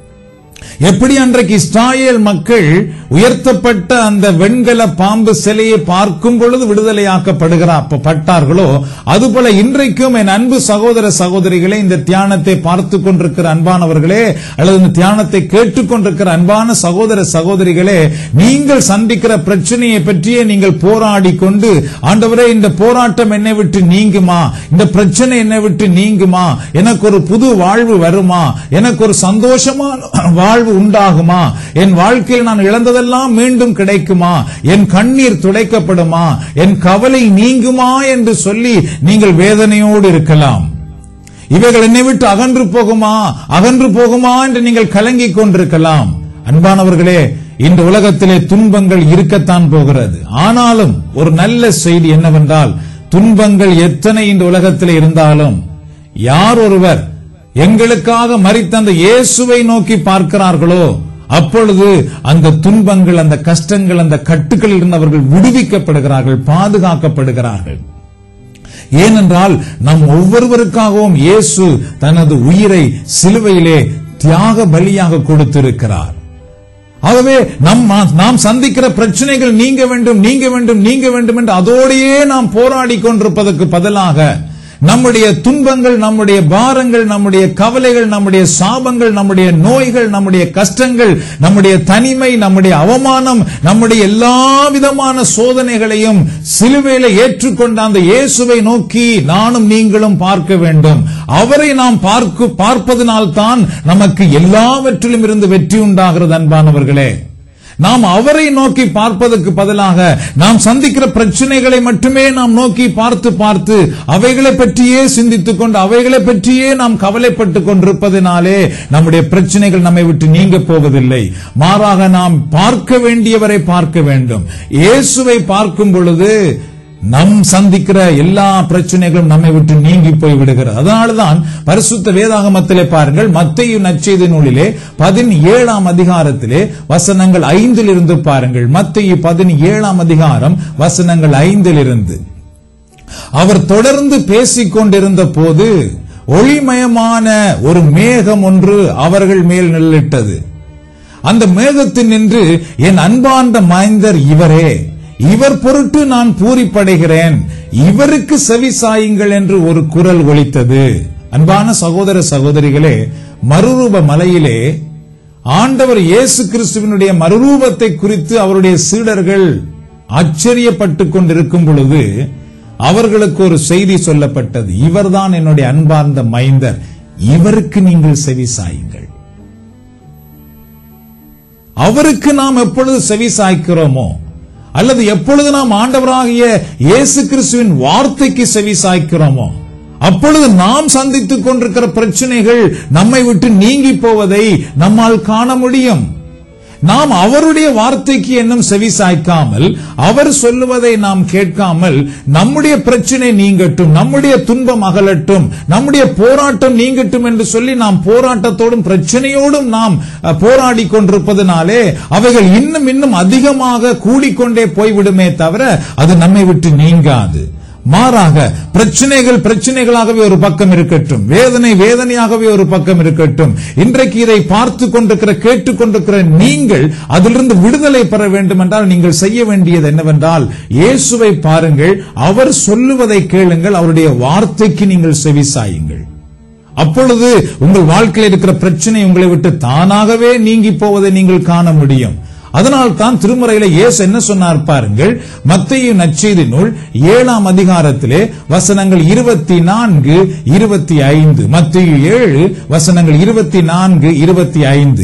[SPEAKER 7] எப்படி அன்றைக்கு இஸ்ராயேல் மக்கள் உயர்த்தப்பட்ட அந்த வெண்கல பாம்பு சிலையை பார்க்கும் பொழுது விடுதலையாக்கப்படுகிறார் பட்டார்களோ அதுபோல இன்றைக்கும் என் அன்பு சகோதர சகோதரிகளே இந்த தியானத்தை பார்த்து கொண்டிருக்கிற அன்பானவர்களே அல்லது இந்த தியானத்தை கேட்டுக்கொண்டிருக்கிற அன்பான சகோதர சகோதரிகளே நீங்கள் சந்திக்கிற பிரச்சனையை பற்றியே நீங்கள் போராடி கொண்டு ஆண்டவரே இந்த போராட்டம் என்னை விட்டு நீங்குமா இந்த பிரச்சனை என்னை விட்டு நீங்குமா எனக்கு ஒரு புது வாழ்வு வருமா எனக்கு ஒரு சந்தோஷமான வாழ்வு உண்டாகுமா என் வாழ்க்கையில் நான் இழந்ததெல்லாம் மீண்டும் கிடைக்குமா என் கண்ணீர் துடைக்கப்படுமா என் கவலை நீங்குமா என்று சொல்லி நீங்கள் வேதனையோடு இருக்கலாம் இவைகள் என்னை விட்டு அகன்று போகுமா அகன்று போகுமா என்று நீங்கள் கலங்கிக் கொண்டிருக்கலாம் அன்பானவர்களே இந்த உலகத்திலே துன்பங்கள் இருக்கத்தான் போகிறது ஆனாலும் ஒரு நல்ல செய்தி என்னவென்றால் துன்பங்கள் எத்தனை இந்த உலகத்திலே இருந்தாலும் யார் ஒருவர் எங்களுக்காக மரித்த அந்த இயேசுவை நோக்கி பார்க்கிறார்களோ அப்பொழுது அந்த துன்பங்கள் அந்த கஷ்டங்கள் அந்த கட்டுகளில் இருந்து அவர்கள் விடுவிக்கப்படுகிறார்கள் பாதுகாக்கப்படுகிறார்கள் ஏனென்றால் நம் ஒவ்வொருவருக்காகவும் இயேசு தனது உயிரை சிலுவையிலே தியாக பலியாக கொடுத்திருக்கிறார் ஆகவே நம் நாம் சந்திக்கிற பிரச்சனைகள் நீங்க வேண்டும் நீங்க வேண்டும் நீங்க வேண்டும் என்று அதோடையே நாம் போராடி கொண்டிருப்பதற்கு பதிலாக நம்முடைய துன்பங்கள் நம்முடைய பாரங்கள் நம்முடைய கவலைகள் நம்முடைய சாபங்கள் நம்முடைய நோய்கள் நம்முடைய கஷ்டங்கள் நம்முடைய தனிமை நம்முடைய அவமானம் நம்முடைய எல்லா விதமான சோதனைகளையும் சிலுவையில ஏற்றுக்கொண்ட அந்த இயேசுவை நோக்கி நானும் நீங்களும் பார்க்க வேண்டும் அவரை நாம் பார்க்க பார்ப்பதனால்தான் நமக்கு எல்லாவற்றிலும் இருந்து வெற்றி உண்டாகிறது அன்பானவர்களே நாம் அவரை நோக்கி பார்ப்பதற்கு பதிலாக நாம் சந்திக்கிற பிரச்சனைகளை மட்டுமே நாம் நோக்கி பார்த்து பார்த்து அவைகளை பற்றியே சிந்தித்துக் கொண்டு அவைகளை பற்றியே நாம் கவலைப்பட்டுக் கொண்டிருப்பதினாலே நம்முடைய பிரச்சனைகள் நம்மை விட்டு நீங்க போவதில்லை மாறாக நாம் பார்க்க வேண்டியவரை பார்க்க வேண்டும் இயேசுவை பார்க்கும் பொழுது நம் சந்திக்கிற எல்லா பிரச்சனைகளும் நம்மை விட்டு நீங்கி போய் விடுகிறது அதனால்தான் பரிசுத்த வேதாகமத்திலே பாருங்கள் மத்திய நச்செய்தி நூலிலே பதினேழாம் அதிகாரத்திலே வசனங்கள் ஐந்தில் இருந்து பாருங்கள் மத்திய பதினேழாம் அதிகாரம் வசனங்கள் ஐந்தில் இருந்து அவர் தொடர்ந்து பேசிக் கொண்டிருந்த போது ஒளிமயமான ஒரு மேகம் ஒன்று அவர்கள் மேல் நிழலிட்டது அந்த மேகத்தில் நின்று என் அன்பார்ந்த மைந்தர் இவரே இவர் பொருட்டு நான் பூரிப்படைகிறேன் இவருக்கு செவி சாயுங்கள் என்று ஒரு குரல் ஒலித்தது அன்பான சகோதர சகோதரிகளே மறுரூப மலையிலே ஆண்டவர் இயேசு கிறிஸ்துவினுடைய மறுரூபத்தை குறித்து அவருடைய சீடர்கள் ஆச்சரியப்பட்டுக் கொண்டிருக்கும் பொழுது அவர்களுக்கு ஒரு செய்தி சொல்லப்பட்டது இவர்தான் என்னுடைய அன்பார்ந்த மைந்தர் இவருக்கு நீங்கள் செவி சாயுங்கள் அவருக்கு நாம் எப்பொழுது செவி சாய்க்கிறோமோ அல்லது எப்பொழுது நாம் ஆண்டவராகிய இயேசு கிறிஸ்துவின் வார்த்தைக்கு செவி சாய்க்கிறோமோ அப்பொழுது நாம் சந்தித்துக் கொண்டிருக்கிற பிரச்சனைகள் நம்மை விட்டு நீங்கி போவதை நம்மால் காண முடியும் நாம் அவருடைய வார்த்தைக்கு இன்னும் செவி சாய்க்காமல் அவர் சொல்லுவதை நாம் கேட்காமல் நம்முடைய பிரச்சனை நீங்கட்டும் நம்முடைய துன்பம் அகலட்டும் நம்முடைய போராட்டம் நீங்கட்டும் என்று சொல்லி நாம் போராட்டத்தோடும் பிரச்சனையோடும் நாம் அஹ், போராடி கொண்டிருப்பதனாலே அவைகள் இன்னும் இன்னும் அதிகமாக கூடிக்கொண்டே போய்விடுமே தவிர அது நம்மை விட்டு நீங்காது மாறாக பிரச்சனைகள் பிரச்சனைகளாகவே ஒரு பக்கம் இருக்கட்டும் வேதனை வேதனையாகவே ஒரு பக்கம் இருக்கட்டும் இன்றைக்கு இதை பார்த்து கொண்டிருக்கிற கேட்டுக் கொண்டிருக்கிற நீங்கள் அதிலிருந்து விடுதலை பெற வேண்டும் என்றால் நீங்கள் செய்ய வேண்டியது என்னவென்றால் இயேசுவை பாருங்கள் அவர் சொல்லுவதை கேளுங்கள் அவருடைய வார்த்தைக்கு நீங்கள் செவி சாயுங்கள் அப்பொழுது உங்கள் வாழ்க்கையில் இருக்கிற பிரச்சனை உங்களை விட்டு தானாகவே நீங்கி போவதை நீங்கள் காண முடியும் அதனால் தான் திருமறையில இயேசு என்ன சொன்னார் பாருங்கள் மத்திய நற்செய்தி நூல் ஏழாம் அதிகாரத்திலே வசனங்கள் இருபத்தி நான்கு இருபத்தி ஐந்து மத்திய ஏழு வசனங்கள் இருபத்தி நான்கு இருபத்தி ஐந்து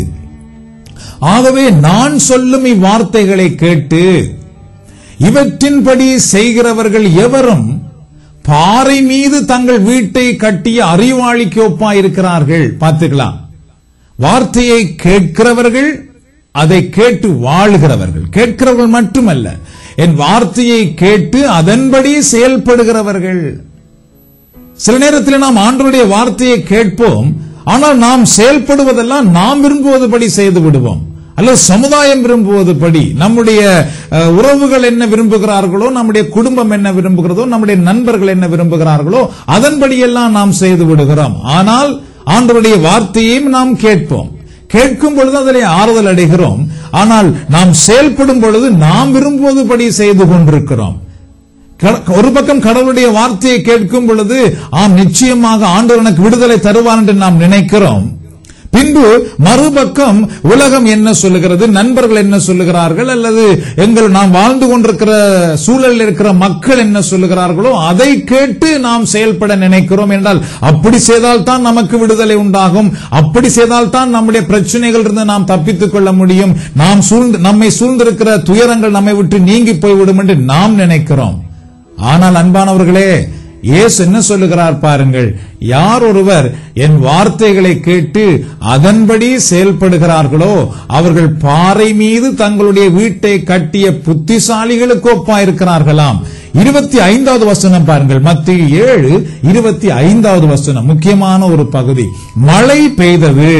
[SPEAKER 7] ஆகவே நான் சொல்லும் இவ்வார்த்தைகளை கேட்டு இவற்றின்படி செய்கிறவர்கள் எவரும் பாறை மீது தங்கள் வீட்டை கட்டிய அறிவாளிக்கு ஒப்பாயிருக்கிறார்கள் பார்த்துக்கலாம் வார்த்தையை கேட்கிறவர்கள் அதை கேட்டு வாழ்கிறவர்கள் கேட்கிறவர்கள் மட்டுமல்ல என் வார்த்தையை கேட்டு அதன்படி செயல்படுகிறவர்கள் சில நேரத்தில் நாம் ஆண்டவருடைய வார்த்தையை கேட்போம் ஆனால் நாம் செயல்படுவதெல்லாம் நாம் விரும்புவதுபடி செய்து விடுவோம் அல்லது சமுதாயம் விரும்புவதுபடி நம்முடைய அஹ், உறவுகள் என்ன விரும்புகிறார்களோ நம்முடைய குடும்பம் என்ன விரும்புகிறதோ நம்முடைய நண்பர்கள் என்ன விரும்புகிறார்களோ அதன்படியெல்லாம் நாம் செய்து விடுகிறோம் ஆனால் ஆண்டவருடைய வார்த்தையையும் நாம் கேட்போம் கேட்கும் பொழுது அதிலே ஆறுதல் அடைகிறோம் ஆனால் நாம் செயல்படும் பொழுது நாம் விரும்புவதுபடி செய்து கொண்டிருக்கிறோம் க- ஒரு பக்கம் கடவுளுடைய வார்த்தையை கேட்கும் பொழுது ஆம் நிச்சயமாக ஆண்டவர் எனக்கு விடுதலை தருவார் என்று நாம் நினைக்கிறோம் பின்பு மறுபக்கம் உலகம் என்ன சொல்லுகிறது நண்பர்கள் என்ன சொல்லுகிறார்கள் அல்லது எங்கள் நாம் வாழ்ந்து கொண்டிருக்கிற சூழலில் இருக்கிற மக்கள் என்ன சொல்லுகிறார்களோ அதை கேட்டு நாம் செயல்பட நினைக்கிறோம் என்றால் அப்படி செய்தால் தான் நமக்கு விடுதலை உண்டாகும் அப்படி செய்தால் தான் நம்முடைய பிரச்சனைகள் இருந்து நாம் தப்பித்துக் கொள்ள முடியும் நாம் சூழ்ந்து நம்மை சூழ்ந்திருக்கிற துயரங்கள் நம்மை விட்டு நீங்கி போய்விடும் என்று நாம் நினைக்கிறோம் ஆனால் அன்பானவர்களே இயேசு என்ன சொல்லுகிறார் பாருங்கள் யார் ஒருவர் என் வார்த்தைகளை கேட்டு அதன்படி செயல்படுகிறார்களோ அவர்கள் பாறை மீது தங்களுடைய வீட்டை கட்டிய புத்திசாலிகளுக்கு ஒப்பாயிருக்கிறார்களாம் இருபத்தி ஐந்தாவது வசனம் பாருங்கள் மத்திய ஏழு இருபத்தி ஐந்தாவது வசனம் முக்கியமான ஒரு பகுதி மழை பெய்தது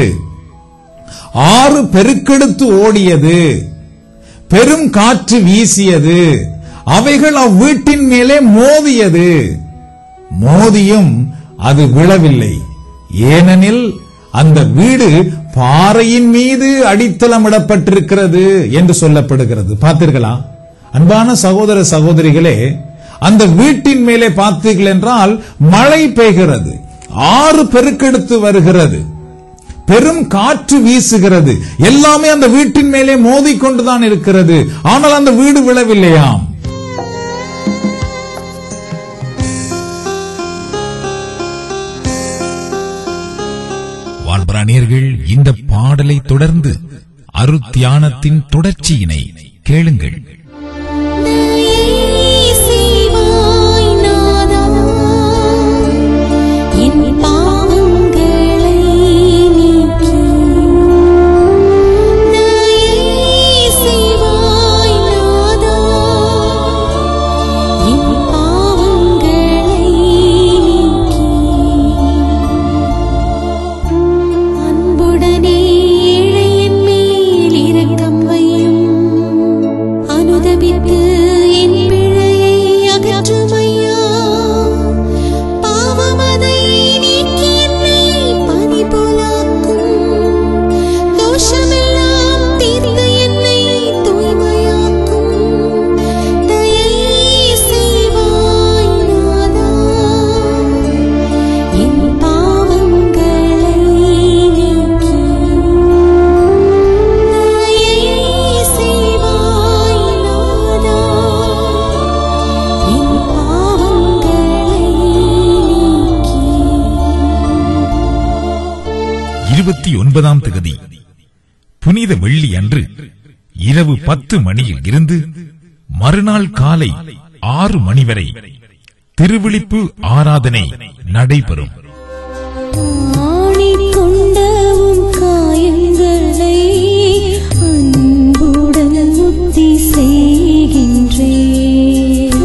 [SPEAKER 7] ஆறு பெருக்கெடுத்து ஓடியது பெரும் காற்று வீசியது அவைகள் அவ்வீட்டின் மேலே மோதியது மோதியும் அது விழவில்லை ஏனெனில் அந்த வீடு பாறையின் மீது அடித்தளமிடப்பட்டிருக்கிறது என்று சொல்லப்படுகிறது பார்த்தீர்களா அன்பான சகோதர சகோதரிகளே அந்த வீட்டின் மேலே பார்த்தீர்கள் என்றால் மழை பெய்கிறது ஆறு பெருக்கெடுத்து வருகிறது பெரும் காற்று வீசுகிறது எல்லாமே அந்த வீட்டின் மேலே மோதிக்கொண்டுதான் இருக்கிறது ஆனால் அந்த வீடு விழவில்லையாம்
[SPEAKER 3] வாழ்பிராணியர்கள் இந்த பாடலை தொடர்ந்து அருத்தியானத்தின் தொடர்ச்சியினை கேளுங்கள்
[SPEAKER 2] செய்வாய் நாதா என் பாவங்களை நீக்கி தயை செய்வாய் நாதா என் பாவங்களை நீக்கி அன்புடனே இழையின் மேல் இரக்கம் வையும் அனுதபித்து என் பிழையை அகற்றுமையா பாவமதை நீக்கி என்னை பனி போலாக்கும் தோஷமெல்லாம் தீர்த்து என்னை தூய்மையாக்கும் தயை செய்வாய் நாதா என் பாவங்களை நீக்கி தயை செய்வாய் நாதா என் பாவங்களை நீக்கி
[SPEAKER 3] இருபத்தி ஒன்பதாம் தேதி புனித வெள்ளி அன்று இரவு பத்து மணியில் இருந்து மறுநாள் காலை ஆறு மணி வரை திருவிழிப்பு ஆராதனை நடைபெறும்
[SPEAKER 2] ஆணிக்கொண்டவும் காயங்களை அன்புடன் முத்தி செய்கின்றேன்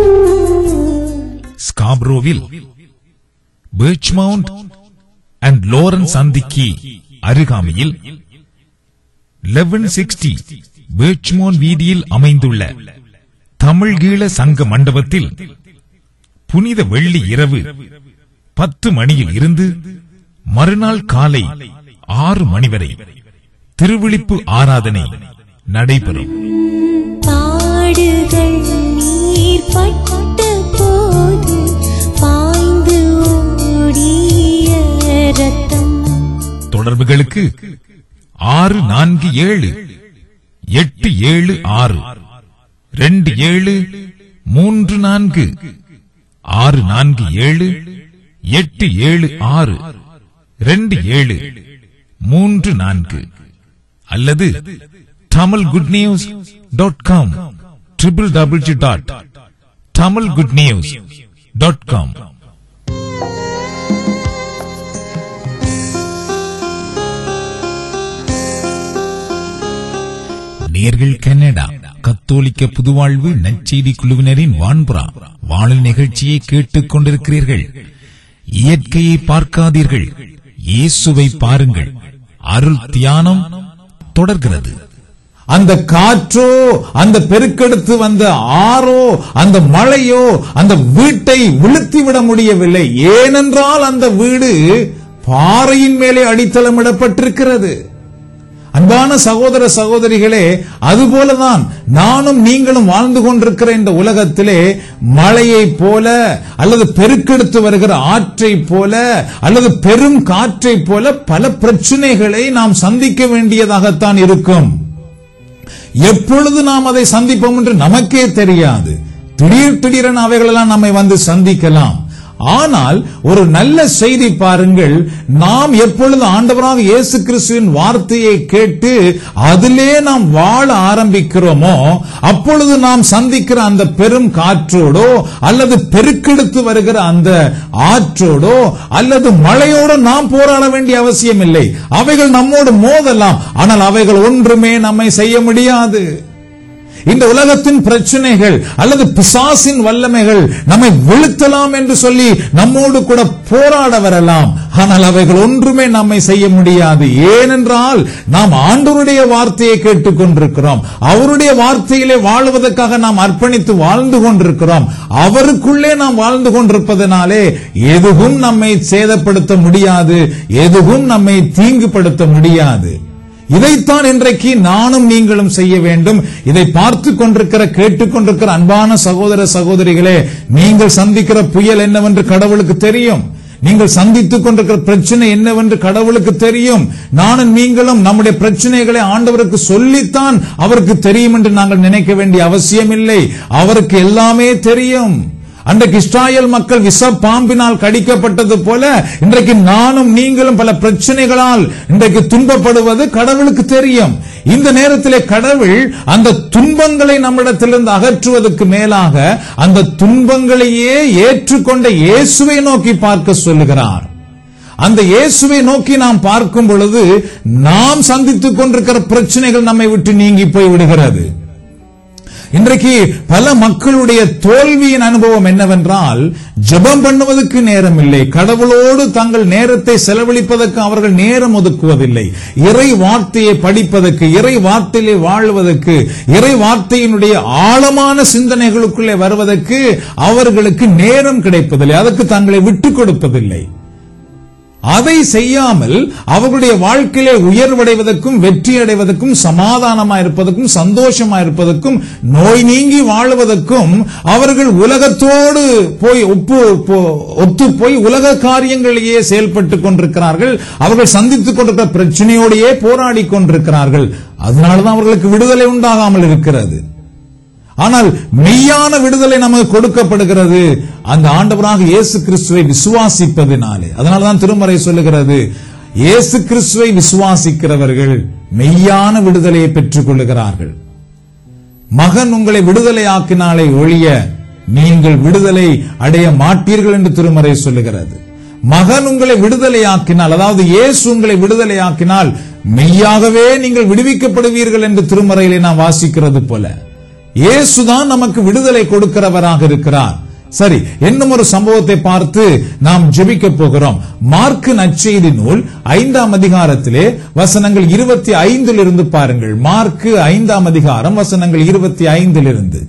[SPEAKER 3] ஸ்காப்ரோவில் பேர்ச்மவுண்ட் அண்ட் லோரன்ஸ் சந்திக்கு அருகாமையில் லெவன் சிக்ஸ்டி பேர்ச்மோன் வீதியில் அமைந்துள்ள தமிழ்கீழ சங்க மண்டபத்தில் புனித வெள்ளி இரவு பத்து மணியில் இருந்து மறுநாள் காலை ஆறு மணி வரை திருவிழிப்பு ஆராதனை நடைபெறும்
[SPEAKER 2] பாடுகள் நீர் பட்ட போது பாய்ந்து ஓடிய ரத்தம்
[SPEAKER 3] தொடர்புகளுக்கு ஆறு நான்கு ஏழு எட்டு ஏழு ஆறு ரெண்டு ஏழு மூன்று நான்கு ஆறு நான்கு ஏழு எட்டு ஏழு ஆறு ரெண்டு ஏழு மூன்று நான்கு அல்லது Tamil good news dot com triple W dot Tamil good news dot com நேர்கள் கனடா கத்தோலிக்க புதுவாழ்வு நற்செய்தி குழுவினரின் வான்புறா வானொலி நிகழ்ச்சியை கேட்டுக் கொண்டிருக்கிறீர்கள் இயற்கையை பார்க்காதீர்கள் இயேசுவை பாருங்கள் அருள் தியானம் தொடர்கிறது
[SPEAKER 7] அந்த காற்றோ அந்த பெருக்கெடுத்து வந்த ஆறோ அந்த மழையோ அந்த வீட்டை விழுத்தி விட முடியவில்லை ஏனென்றால் அந்த வீடு பாறையின் மேலே அடித்தளமிடப்பட்டிருக்கிறது அன்பான சகோதர சகோதரிகளே அதுபோலதான் நானும் நீங்களும் வாழ்ந்து கொண்டிருக்கிற இந்த உலகத்திலே மழையைப் போல அல்லது பெருக்கெடுத்து வருகிற ஆற்றைப் போல அல்லது பெரும் காற்றைப் போல பல பிரச்சனைகளை நாம் சந்திக்க வேண்டியதாகத்தான் இருக்கும் எப்பொழுது நாம் அதை சந்திப்போம் என்று நமக்கே தெரியாது திடீர் திடீரென அவைகளெல்லாம் நம்மை வந்து சந்திக்கலாம் ஆனால் ஒரு நல்ல செய்தி பாருங்கள் நாம் எப்பொழுது ஆண்டவராக இயேசு கிறிஸ்துவின் வார்த்தையை கேட்டு அதிலே நாம் வாழ ஆரம்பிக்கிறோமோ அப்பொழுது நாம் சந்திக்கிற அந்த பெரும் காற்றோடோ அல்லது பெருக்கெடுத்து வருகிற அந்த ஆற்றோடோ அல்லது மழையோடு நாம் போராட வேண்டிய அவசியம் இல்லை அவைகள் நம்மோடு மோதலாம் ஆனால் அவைகள் ஒன்றுமே நம்மை செய்ய முடியாது இந்த உலகத்தின் பிரச்சனைகள் அல்லது பிசாசின் வல்லமைகள் நம்மை வீழ்த்தலாம் என்று சொல்லி நம்மோடு கூட போராட வரலாம் ஆனால் அவைகள் ஒன்றுமே நம்மை செய்ய முடியாது ஏனென்றால் நாம் ஆண்டவருடைய வார்த்தையை கேட்டுக் கொண்டிருக்கிறோம் அவருடைய வார்த்தையிலே வாழ்வதற்காக நாம் அர்ப்பணித்து வாழ்ந்து கொண்டிருக்கிறோம் அவருக்குள்ளே நாம் வாழ்ந்து கொண்டிருப்பதனாலே எதுவும் நம்மை சேதப்படுத்த முடியாது எதுவும் நம்மை தீங்குபடுத்த முடியாது இதைத்தான் இன்றைக்கு நானும் நீங்களும் செய்ய வேண்டும் இதை பார்த்து கொண்டிருக்கிற கேட்டுக்கொண்டிருக்கிற அன்பான சகோதர சகோதரிகளே நீங்கள் சந்திக்கிற புயல் என்னவென்று கடவுளுக்கு தெரியும் நீங்கள் சந்தித்துக் கொண்டிருக்கிற பிரச்சனை என்னவென்று கடவுளுக்கு தெரியும் நானும் நீங்களும் நம்முடைய பிரச்சனைகளை ஆண்டவருக்கு சொல்லித்தான் அவருக்கு தெரியும் என்று நாங்கள் நினைக்க வேண்டிய அவசியம் இல்லை அவருக்கு எல்லாமே தெரியும் அன்றைக்கு இஸ்ராயல் மக்கள் விஷ பாம்பினால் கடிக்கப்பட்டது போல இன்றைக்கு நானும் நீங்களும் பல பிரச்சனைகளால் இன்றைக்கு துன்பப்படுவது கடவுளுக்கு தெரியும் இந்த நேரத்திலே கடவுள் அந்த துன்பங்களை நம்மிடத்திலிருந்து அகற்றுவதற்கு மேலாக அந்த துன்பங்களையே ஏற்றுக்கொண்ட இயேசுவை நோக்கி பார்க்க சொல்லுகிறார் அந்த இயேசுவை நோக்கி நாம் பார்க்கும் பொழுது நாம் சந்தித்துக் கொண்டிருக்கிற பிரச்சனைகள் நம்மை விட்டு நீங்கி போய் விடுகிறது இன்றைக்கு பல மக்களுடைய தோல்வியின் அனுபவம் என்னவென்றால் ஜெபம் பண்ணுவதற்கு நேரம் இல்லை கடவுளோடு தங்கள் நேரத்தை செலவழிப்பதற்கு அவர்கள் நேரம் ஒதுக்குவதில்லை இறை வார்த்தையை படிப்பதற்கு இறை வார்த்தையிலே வாழ்வதற்கு இறை வார்த்தையினுடைய ஆழமான சிந்தனைகளுக்குள்ளே வருவதற்கு அவர்களுக்கு நேரம் கிடைப்பதில்லை அதற்கு தங்களை விட்டுக் கொடுப்பதில்லை அதை செய்யாமல் அவர்களுடைய வாழ்க்கையிலே உயர்வடைவதற்கும் வெற்றி அடைவதற்கும் சமாதானமா இருப்பதற்கும் சந்தோஷமா இருப்பதற்கும் நோய் நீங்கி வாழுவதற்கும் அவர்கள் உலகத்தோடு போய் ஒப்பு ஒத்து போய் உலக காரியங்களையே செயல்பட்டுக் கொண்டிருக்கிறார்கள் அவர்கள் சந்தித்துக் கொண்டிருக்கிற பிரச்சனையோடையே போராடி கொண்டிருக்கிறார்கள் அதனாலதான் அவர்களுக்கு விடுதலை உண்டாகாமல் இருக்கிறது ஆனால் மெய்யான விடுதலை நமக்கு கொடுக்கப்படுகிறது அந்த ஆண்டவராக இயேசு கிறிஸ்துவை விசுவாசிப்பதினாலே அதனாலதான் திருமறை சொல்லுகிறது இயேசு கிறிஸ்துவை விசுவாசிக்கிறவர்கள் மெய்யான விடுதலையை பெற்றுக் கொள்ளுகிறார்கள் மகன் உங்களை விடுதலையாக்கினாலே ஒழிய நீங்கள் விடுதலை அடைய மாட்டீர்கள் என்று திருமறை சொல்லுகிறது மகன் உங்களை விடுதலையாக்கினால் அதாவது இயேசு உங்களை விடுதலையாக்கினால் மெய்யாகவே நீங்கள் விடுவிக்கப்படுவீர்கள் என்று திருமறையிலே நாம் வாசிக்கிறது போல இயேசுதான் நமக்கு விடுதலை கொடுக்கிறவராக இருக்கிறார் சரி இன்னும் ஒரு சம்பவத்தை பார்த்து நாம் ஜெபிக்க போகிறோம் மார்க்கு நற்செய்தி நூல் ஐந்தாம் அதிகாரத்திலே வசனங்கள் இருபத்தி ஐந்திலிருந்து பாருங்கள் மார்க்கு ஐந்தாம் அதிகாரம் வசனங்கள் இருபத்தி ஐந்திலிருந்து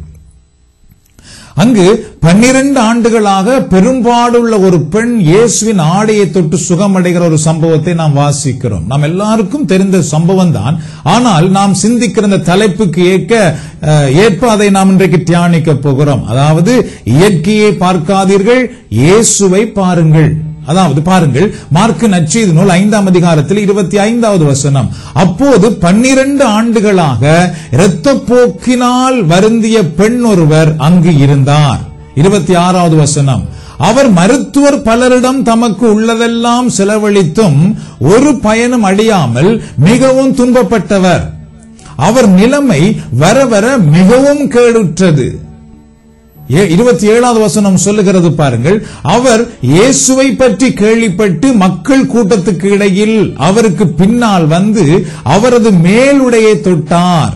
[SPEAKER 7] அங்கு பன்னிரண்டு ஆண்டுகளாக பெரும்பாடுள்ள ஒரு பெண் இயேசுவின் ஆடையை தொட்டு சுகமடைகிற ஒரு சம்பவத்தை நாம் வாசிக்கிறோம் நாம் எல்லாருக்கும் தெரிந்த சம்பவம் தான் ஆனால் நாம் சிந்திக்கிற இந்த தலைப்புக்கு ஏற்க அஹ், ஏற்ப அதை நாம் இன்றைக்கு தியானிக்க போகிறோம் அதாவது இயற்கையை பார்க்காதீர்கள் இயேசுவை பாருங்கள் அதாவது பாருங்கள் மார்க்கு நச்செய்தி நூல் ஐந்தாம் அதிகாரத்தில் இருபத்தி ஐந்தாவது வசனம் அப்போது பன்னிரண்டு ஆண்டுகளாக இரத்தப்போக்கினால் வருந்திய பெண் ஒருவர் அங்கு இருந்தார் இருபத்தி ஆறாவது வசனம் அவர் மருத்துவர் பலரிடம் தமக்கு உள்ளதெல்லாம் செலவழித்தும் ஒரு பயனும் அடையாமல் மிகவும் துன்பப்பட்டவர் அவர் நிலைமை வர வர மிகவும் கேடுற்றது ஏ- இருபத்தி ஏழாவது வசனம் சொல்லுகிறது பாருங்கள் அவர் இயேசுவை பற்றி கேள்விப்பட்டு மக்கள் கூட்டத்துக்கு இடையில் அவருக்கு பின்னால் வந்து அவரது மேலுடையை தொட்டார்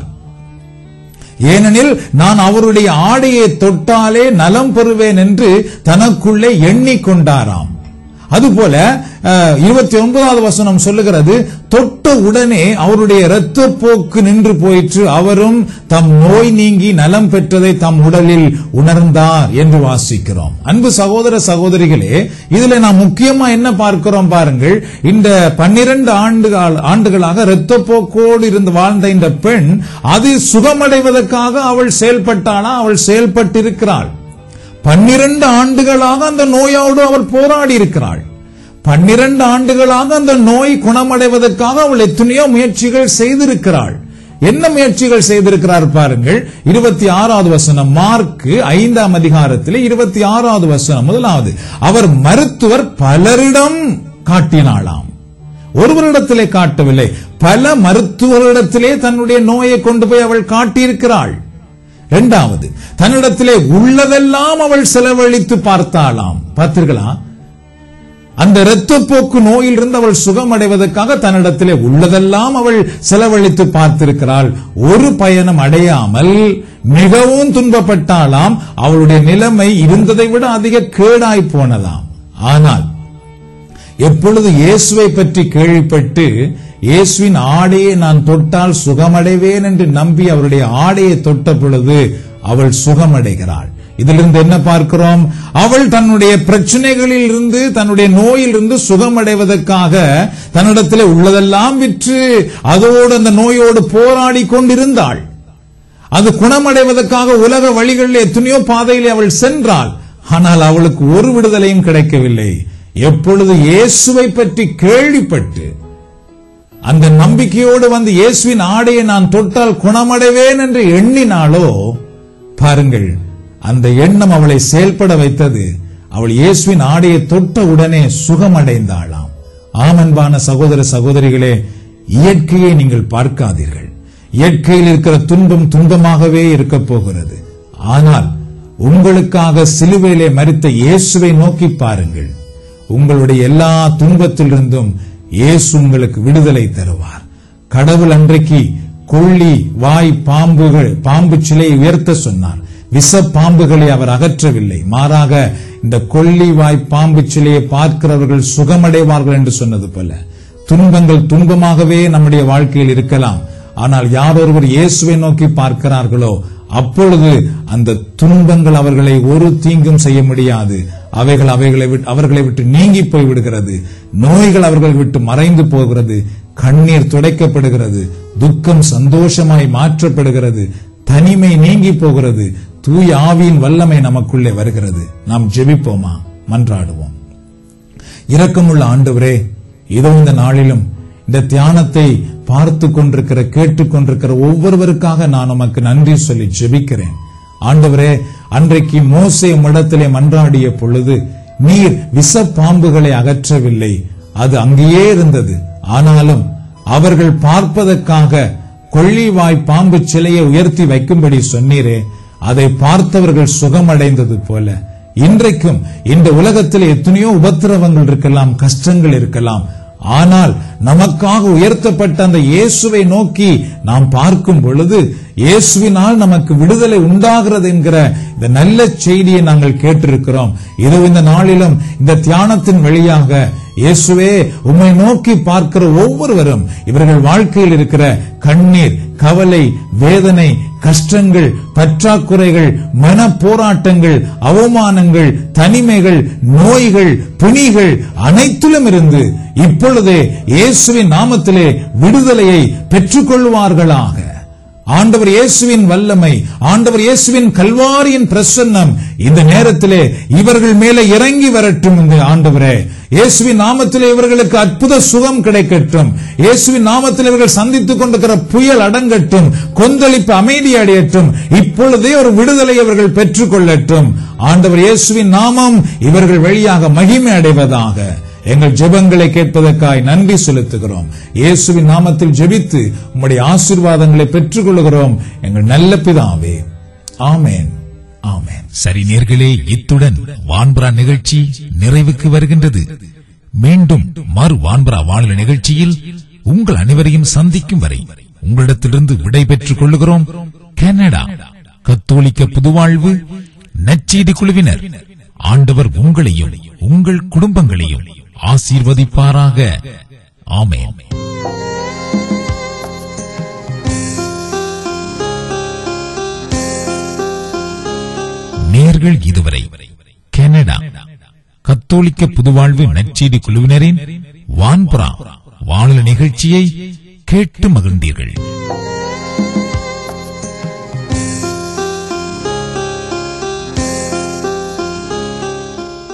[SPEAKER 7] ஏனெனில் நான் அவருடைய ஆடையை தொட்டாலே நலம் பெறுவேன் என்று தனக்குள்ளே எண்ணிக்கொண்டாராம் அதுபோல இருபத்தி ஒன்பதாவது வசனம் சொல்லுகிறது தொட்ட உடனே அவருடைய இரத்தப்போக்கு நின்று போயிற்று அவரும் தம் நோய் நீங்கி நலம் பெற்றதை தம் உடலில் உணர்ந்தார் என்று வாசிக்கிறோம் அன்பு சகோதர சகோதரிகளே இதுல நாம் முக்கியமா என்ன பார்க்கிறோம் பாருங்கள் இந்த பன்னிரண்டு ஆண்டுகள் ஆண்டுகளாக இரத்தப்போக்கோடு இருந்து வாழ்ந்த இந்த பெண் அது சுகமடைவதற்காக அவள் செயல்பட்டாளா அவள் செயல்பட்டிருக்கிறாள் பன்னிரண்டு ஆண்டுகளாக அந்த நோயோடு அவள் போராடி இருக்கிறாள் பன்னிரண்டு ஆண்டுகளாக அந்த நோய் குணமடைவதற்காக அவள் எத்தனையோ முயற்சிகள் செய்திருக்கிறாள் என்ன முயற்சிகள் செய்திருக்கிறார் பாருங்கள் இருபத்தி ஆறாவது வசனம் மார்க் ஐந்தாம் அதிகாரத்தில் இருபத்தி ஆறாவது வசனம் முதலாவது அவர் மருத்துவர் பலரிடம் காட்டினாளாம் ஒருவரிடத்திலே காட்டவில்லை பல மருத்துவரிடத்திலே தன்னுடைய நோயை கொண்டு போய் அவள் காட்டியிருக்கிறாள் இரண்டாவது தன்னிடத்திலே உள்ளதெல்லாம் அவள் செலவழித்து பார்த்தாளாம் பார்த்தீர்களா அந்த இரத்தப்போக்கு நோயிலிருந்து அவள் சுகமடைவதற்காக தன்னிடத்திலே உள்ளதெல்லாம் அவள் செலவழித்து பார்த்திருக்கிறாள் ஒரு பயணம் அடையாமல் மிகவும் துன்பப்பட்டாளாம் அவளுடைய நிலைமை இருந்ததை விட அதிக கேடாய் போனதாம் ஆனால் எப்பொழுது இயேசுவை பற்றி கேள்விப்பட்டு இயேசுவின் ஆடையை நான் தொட்டால் சுகமடைவேன் என்று நம்பி அவருடைய ஆடையை தொட்ட பொழுது அவள் சுகமடைகிறாள் இதிலிருந்து என்ன பார்க்கிறோம் அவள் தன்னுடைய பிரச்சனைகளில் இருந்து தன்னுடைய நோயில் இருந்து சுகமடைவதற்காக தன்னிடத்தில் உள்ளதெல்லாம் விற்று அதோடு அந்த நோயோடு போராடி கொண்டிருந்தாள் அது குணமடைவதற்காக உலக வழிகளில் எத்தனையோ பாதையிலே அவள் சென்றாள் ஆனால் அவளுக்கு ஒரு விடுதலையும் கிடைக்கவில்லை எப்பொழுது இயேசுவை பற்றி கேள்விப்பட்டு அந்த நம்பிக்கையோடு வந்து இயேசுவின் ஆடையை நான் தொட்டால் குணமடைவேன் என்று எண்ணினாளோ பாருங்கள் அந்த எண்ணம் அவளை செயல்பட வைத்தது அவள் இயேசுவின் ஆடையை தொட்ட உடனே சுகமடைந்தாளாம் ஆமன்பான சகோதர சகோதரிகளே இயற்கையை நீங்கள் பார்க்காதீர்கள் இயற்கையில் இருக்கிற துன்பம் துன்பமாகவே இருக்க போகிறது ஆனால் உங்களுக்காக சிலுவையிலே மறித்த இயேசுவை நோக்கி பாருங்கள் உங்களுடைய எல்லா துன்பத்திலிருந்தும் இயேசு உங்களுக்கு விடுதலை தருவார் கடவுள் அன்றைக்கு கொள்ளி வாய் பாம்புகள் பாம்பு சிலையை உயர்த்த சொன்னார் விஷ பாம்புகளை அவர் அகற்றவில்லை மாறாக இந்த கொள்ளி வாய் பாம்பு சிலையை பார்க்கிறவர்கள் சுகமடைவார்கள் என்று சொன்னது போல துன்பங்கள் துன்பமாகவே நம்முடைய வாழ்க்கையில் இருக்கலாம் ஆனால் யார் ஒருவர் இயேசுவை நோக்கி பார்க்கிறார்களோ அப்பொழுது அந்த துன்பங்கள் அவர்களை ஒரு தீங்கும் செய்ய முடியாது அவைகள் அவைகளை விட்டு அவர்களை விட்டு நீங்கி போய் விடுகிறது நோய்கள் அவர்களை விட்டு மறைந்து போகிறது கண்ணீர் துடைக்கப்படுகிறது துக்கம் சந்தோஷமாய் மாற்றப்படுகிறது தனிமை நீங்கி போகிறது தூய ஆவியின் வல்லமை நமக்குள்ளே வருகிறது நாம் ஜெபிப்போமா மன்றாடுவோம் இரக்கமுள்ள ஆண்டவரே இதோ இந்த நாளிலும் இந்த தியானத்தை பார்த்து கொண்டிருக்கிற கேட்டுக் கொண்டிருக்கிற ஒவ்வொருவருக்காக நான் உமக்கு நன்றி சொல்லி ஜெபிக்கிறேன் ஆண்டவரே அன்றைக்கு மோசே உம்மிடத்திலே மன்றாடிய பொழுது நீர் விஷ பாம்புகளை அகற்றவில்லை அது அங்கேயே இருந்தது ஆனாலும் அவர்கள் பார்ப்பதற்காக கொள்ளிவாய் பாம்பு சிலையை உயர்த்தி வைக்கும்படி சொன்னீரே அதை பார்த்தவர்கள் சுகமடைந்தது போல இன்றைக்கும் இந்த உலகத்தில் எத்தனையோ உபத்திரவங்கள் இருக்கலாம் கஷ்டங்கள் இருக்கலாம் ஆனால் நமக்காக உயர்த்தப்பட்ட அந்த இயேசுவை நோக்கி நாம் பார்க்கும் பொழுது இயேசுவினால் நமக்கு விடுதலை உண்டாகிறது என்கிற இந்த நல்ல செய்தியை நாங்கள் கேட்டிருக்கிறோம் இதோ இந்த நாளிலும் இந்த தியானத்தின் வழியாக இயேசுவே உம்மை நோக்கி பார்க்கிற ஒவ்வொருவரும் இவர்கள் வாழ்க்கையில் இருக்கிற கண்ணீர் கவலை வேதனை கஷ்டங்கள் பற்றாக்குறைகள் மன போராட்டங்கள் அவமானங்கள் தனிமைகள் நோய்கள் பிணிகள் அனைத்திலும் இருந்து இப்பொழுதே இயேசுவின் நாமத்திலே விடுதலையை பெற்றுக்கொள்வார்களாக ஆண்டவர் இயேசுவின் வல்லமை ஆண்டவர் இயேசுவின் கல்வாரியின் பிரசன்னம் இந்த நேரத்திலே இவர்கள் மேலே இறங்கி வரட்டும் இந்த ஆண்டவரே இயேசுவின் நாமத்திலே இவர்களுக்கு அற்புத சுகம் கிடைக்கட்டும் இயேசுவின் நாமத்தில் இவர்கள் சந்தித்துக் கொண்டிருக்கிற புயல் அடங்கட்டும் கொந்தளிப்பு அமைதி அடையட்டும் இப்பொழுதே ஒரு விடுதலை அவர்கள் பெற்றுக் கொள்ளட்டும் ஆண்டவர் இயேசுவின் நாமம் இவர்கள் வழியாக மகிமை அடைவதாக எங்கள் ஜெபங்களை கேட்பதற்காய் நன்றி செலுத்துகிறோம் இயேசுவின் நாமத்தில் ஜெபித்து உம்முடைய ஆசீர்வாதங்களை பெற்றுக் கொள்கிறோம் எங்கள் நல்ல பிதாவே ஆமென் ஆமென்
[SPEAKER 3] சரி நேர்களே இத்துடன் வான்பரா நிகழ்ச்சி நிறைவுக்கு வருகின்றது மீண்டும் மறு வான்பரா வானிலை நிகழ்ச்சியில் உங்கள் அனைவரையும் சந்திக்கும் வரை உங்களிடத்திலிருந்து விடை பெற்றுக் கொள்ளுகிறோம் கனடா கத்தோலிக்க புதுவாழ்வு நற்செய்தி குழுவினர் ஆண்டவர் உங்களையும் உங்கள் குடும்பங்களையும் ஆசீர்வதிப்பாராக ஆமென் நேர்கள் இதுவரை கனடா கத்தோலிக்க புதுவாழ்வு நற்செய்தி குழுவினரின் வான்புறா வானொலி நிகழ்ச்சியை கேட்டு மகிழ்ந்தீர்கள்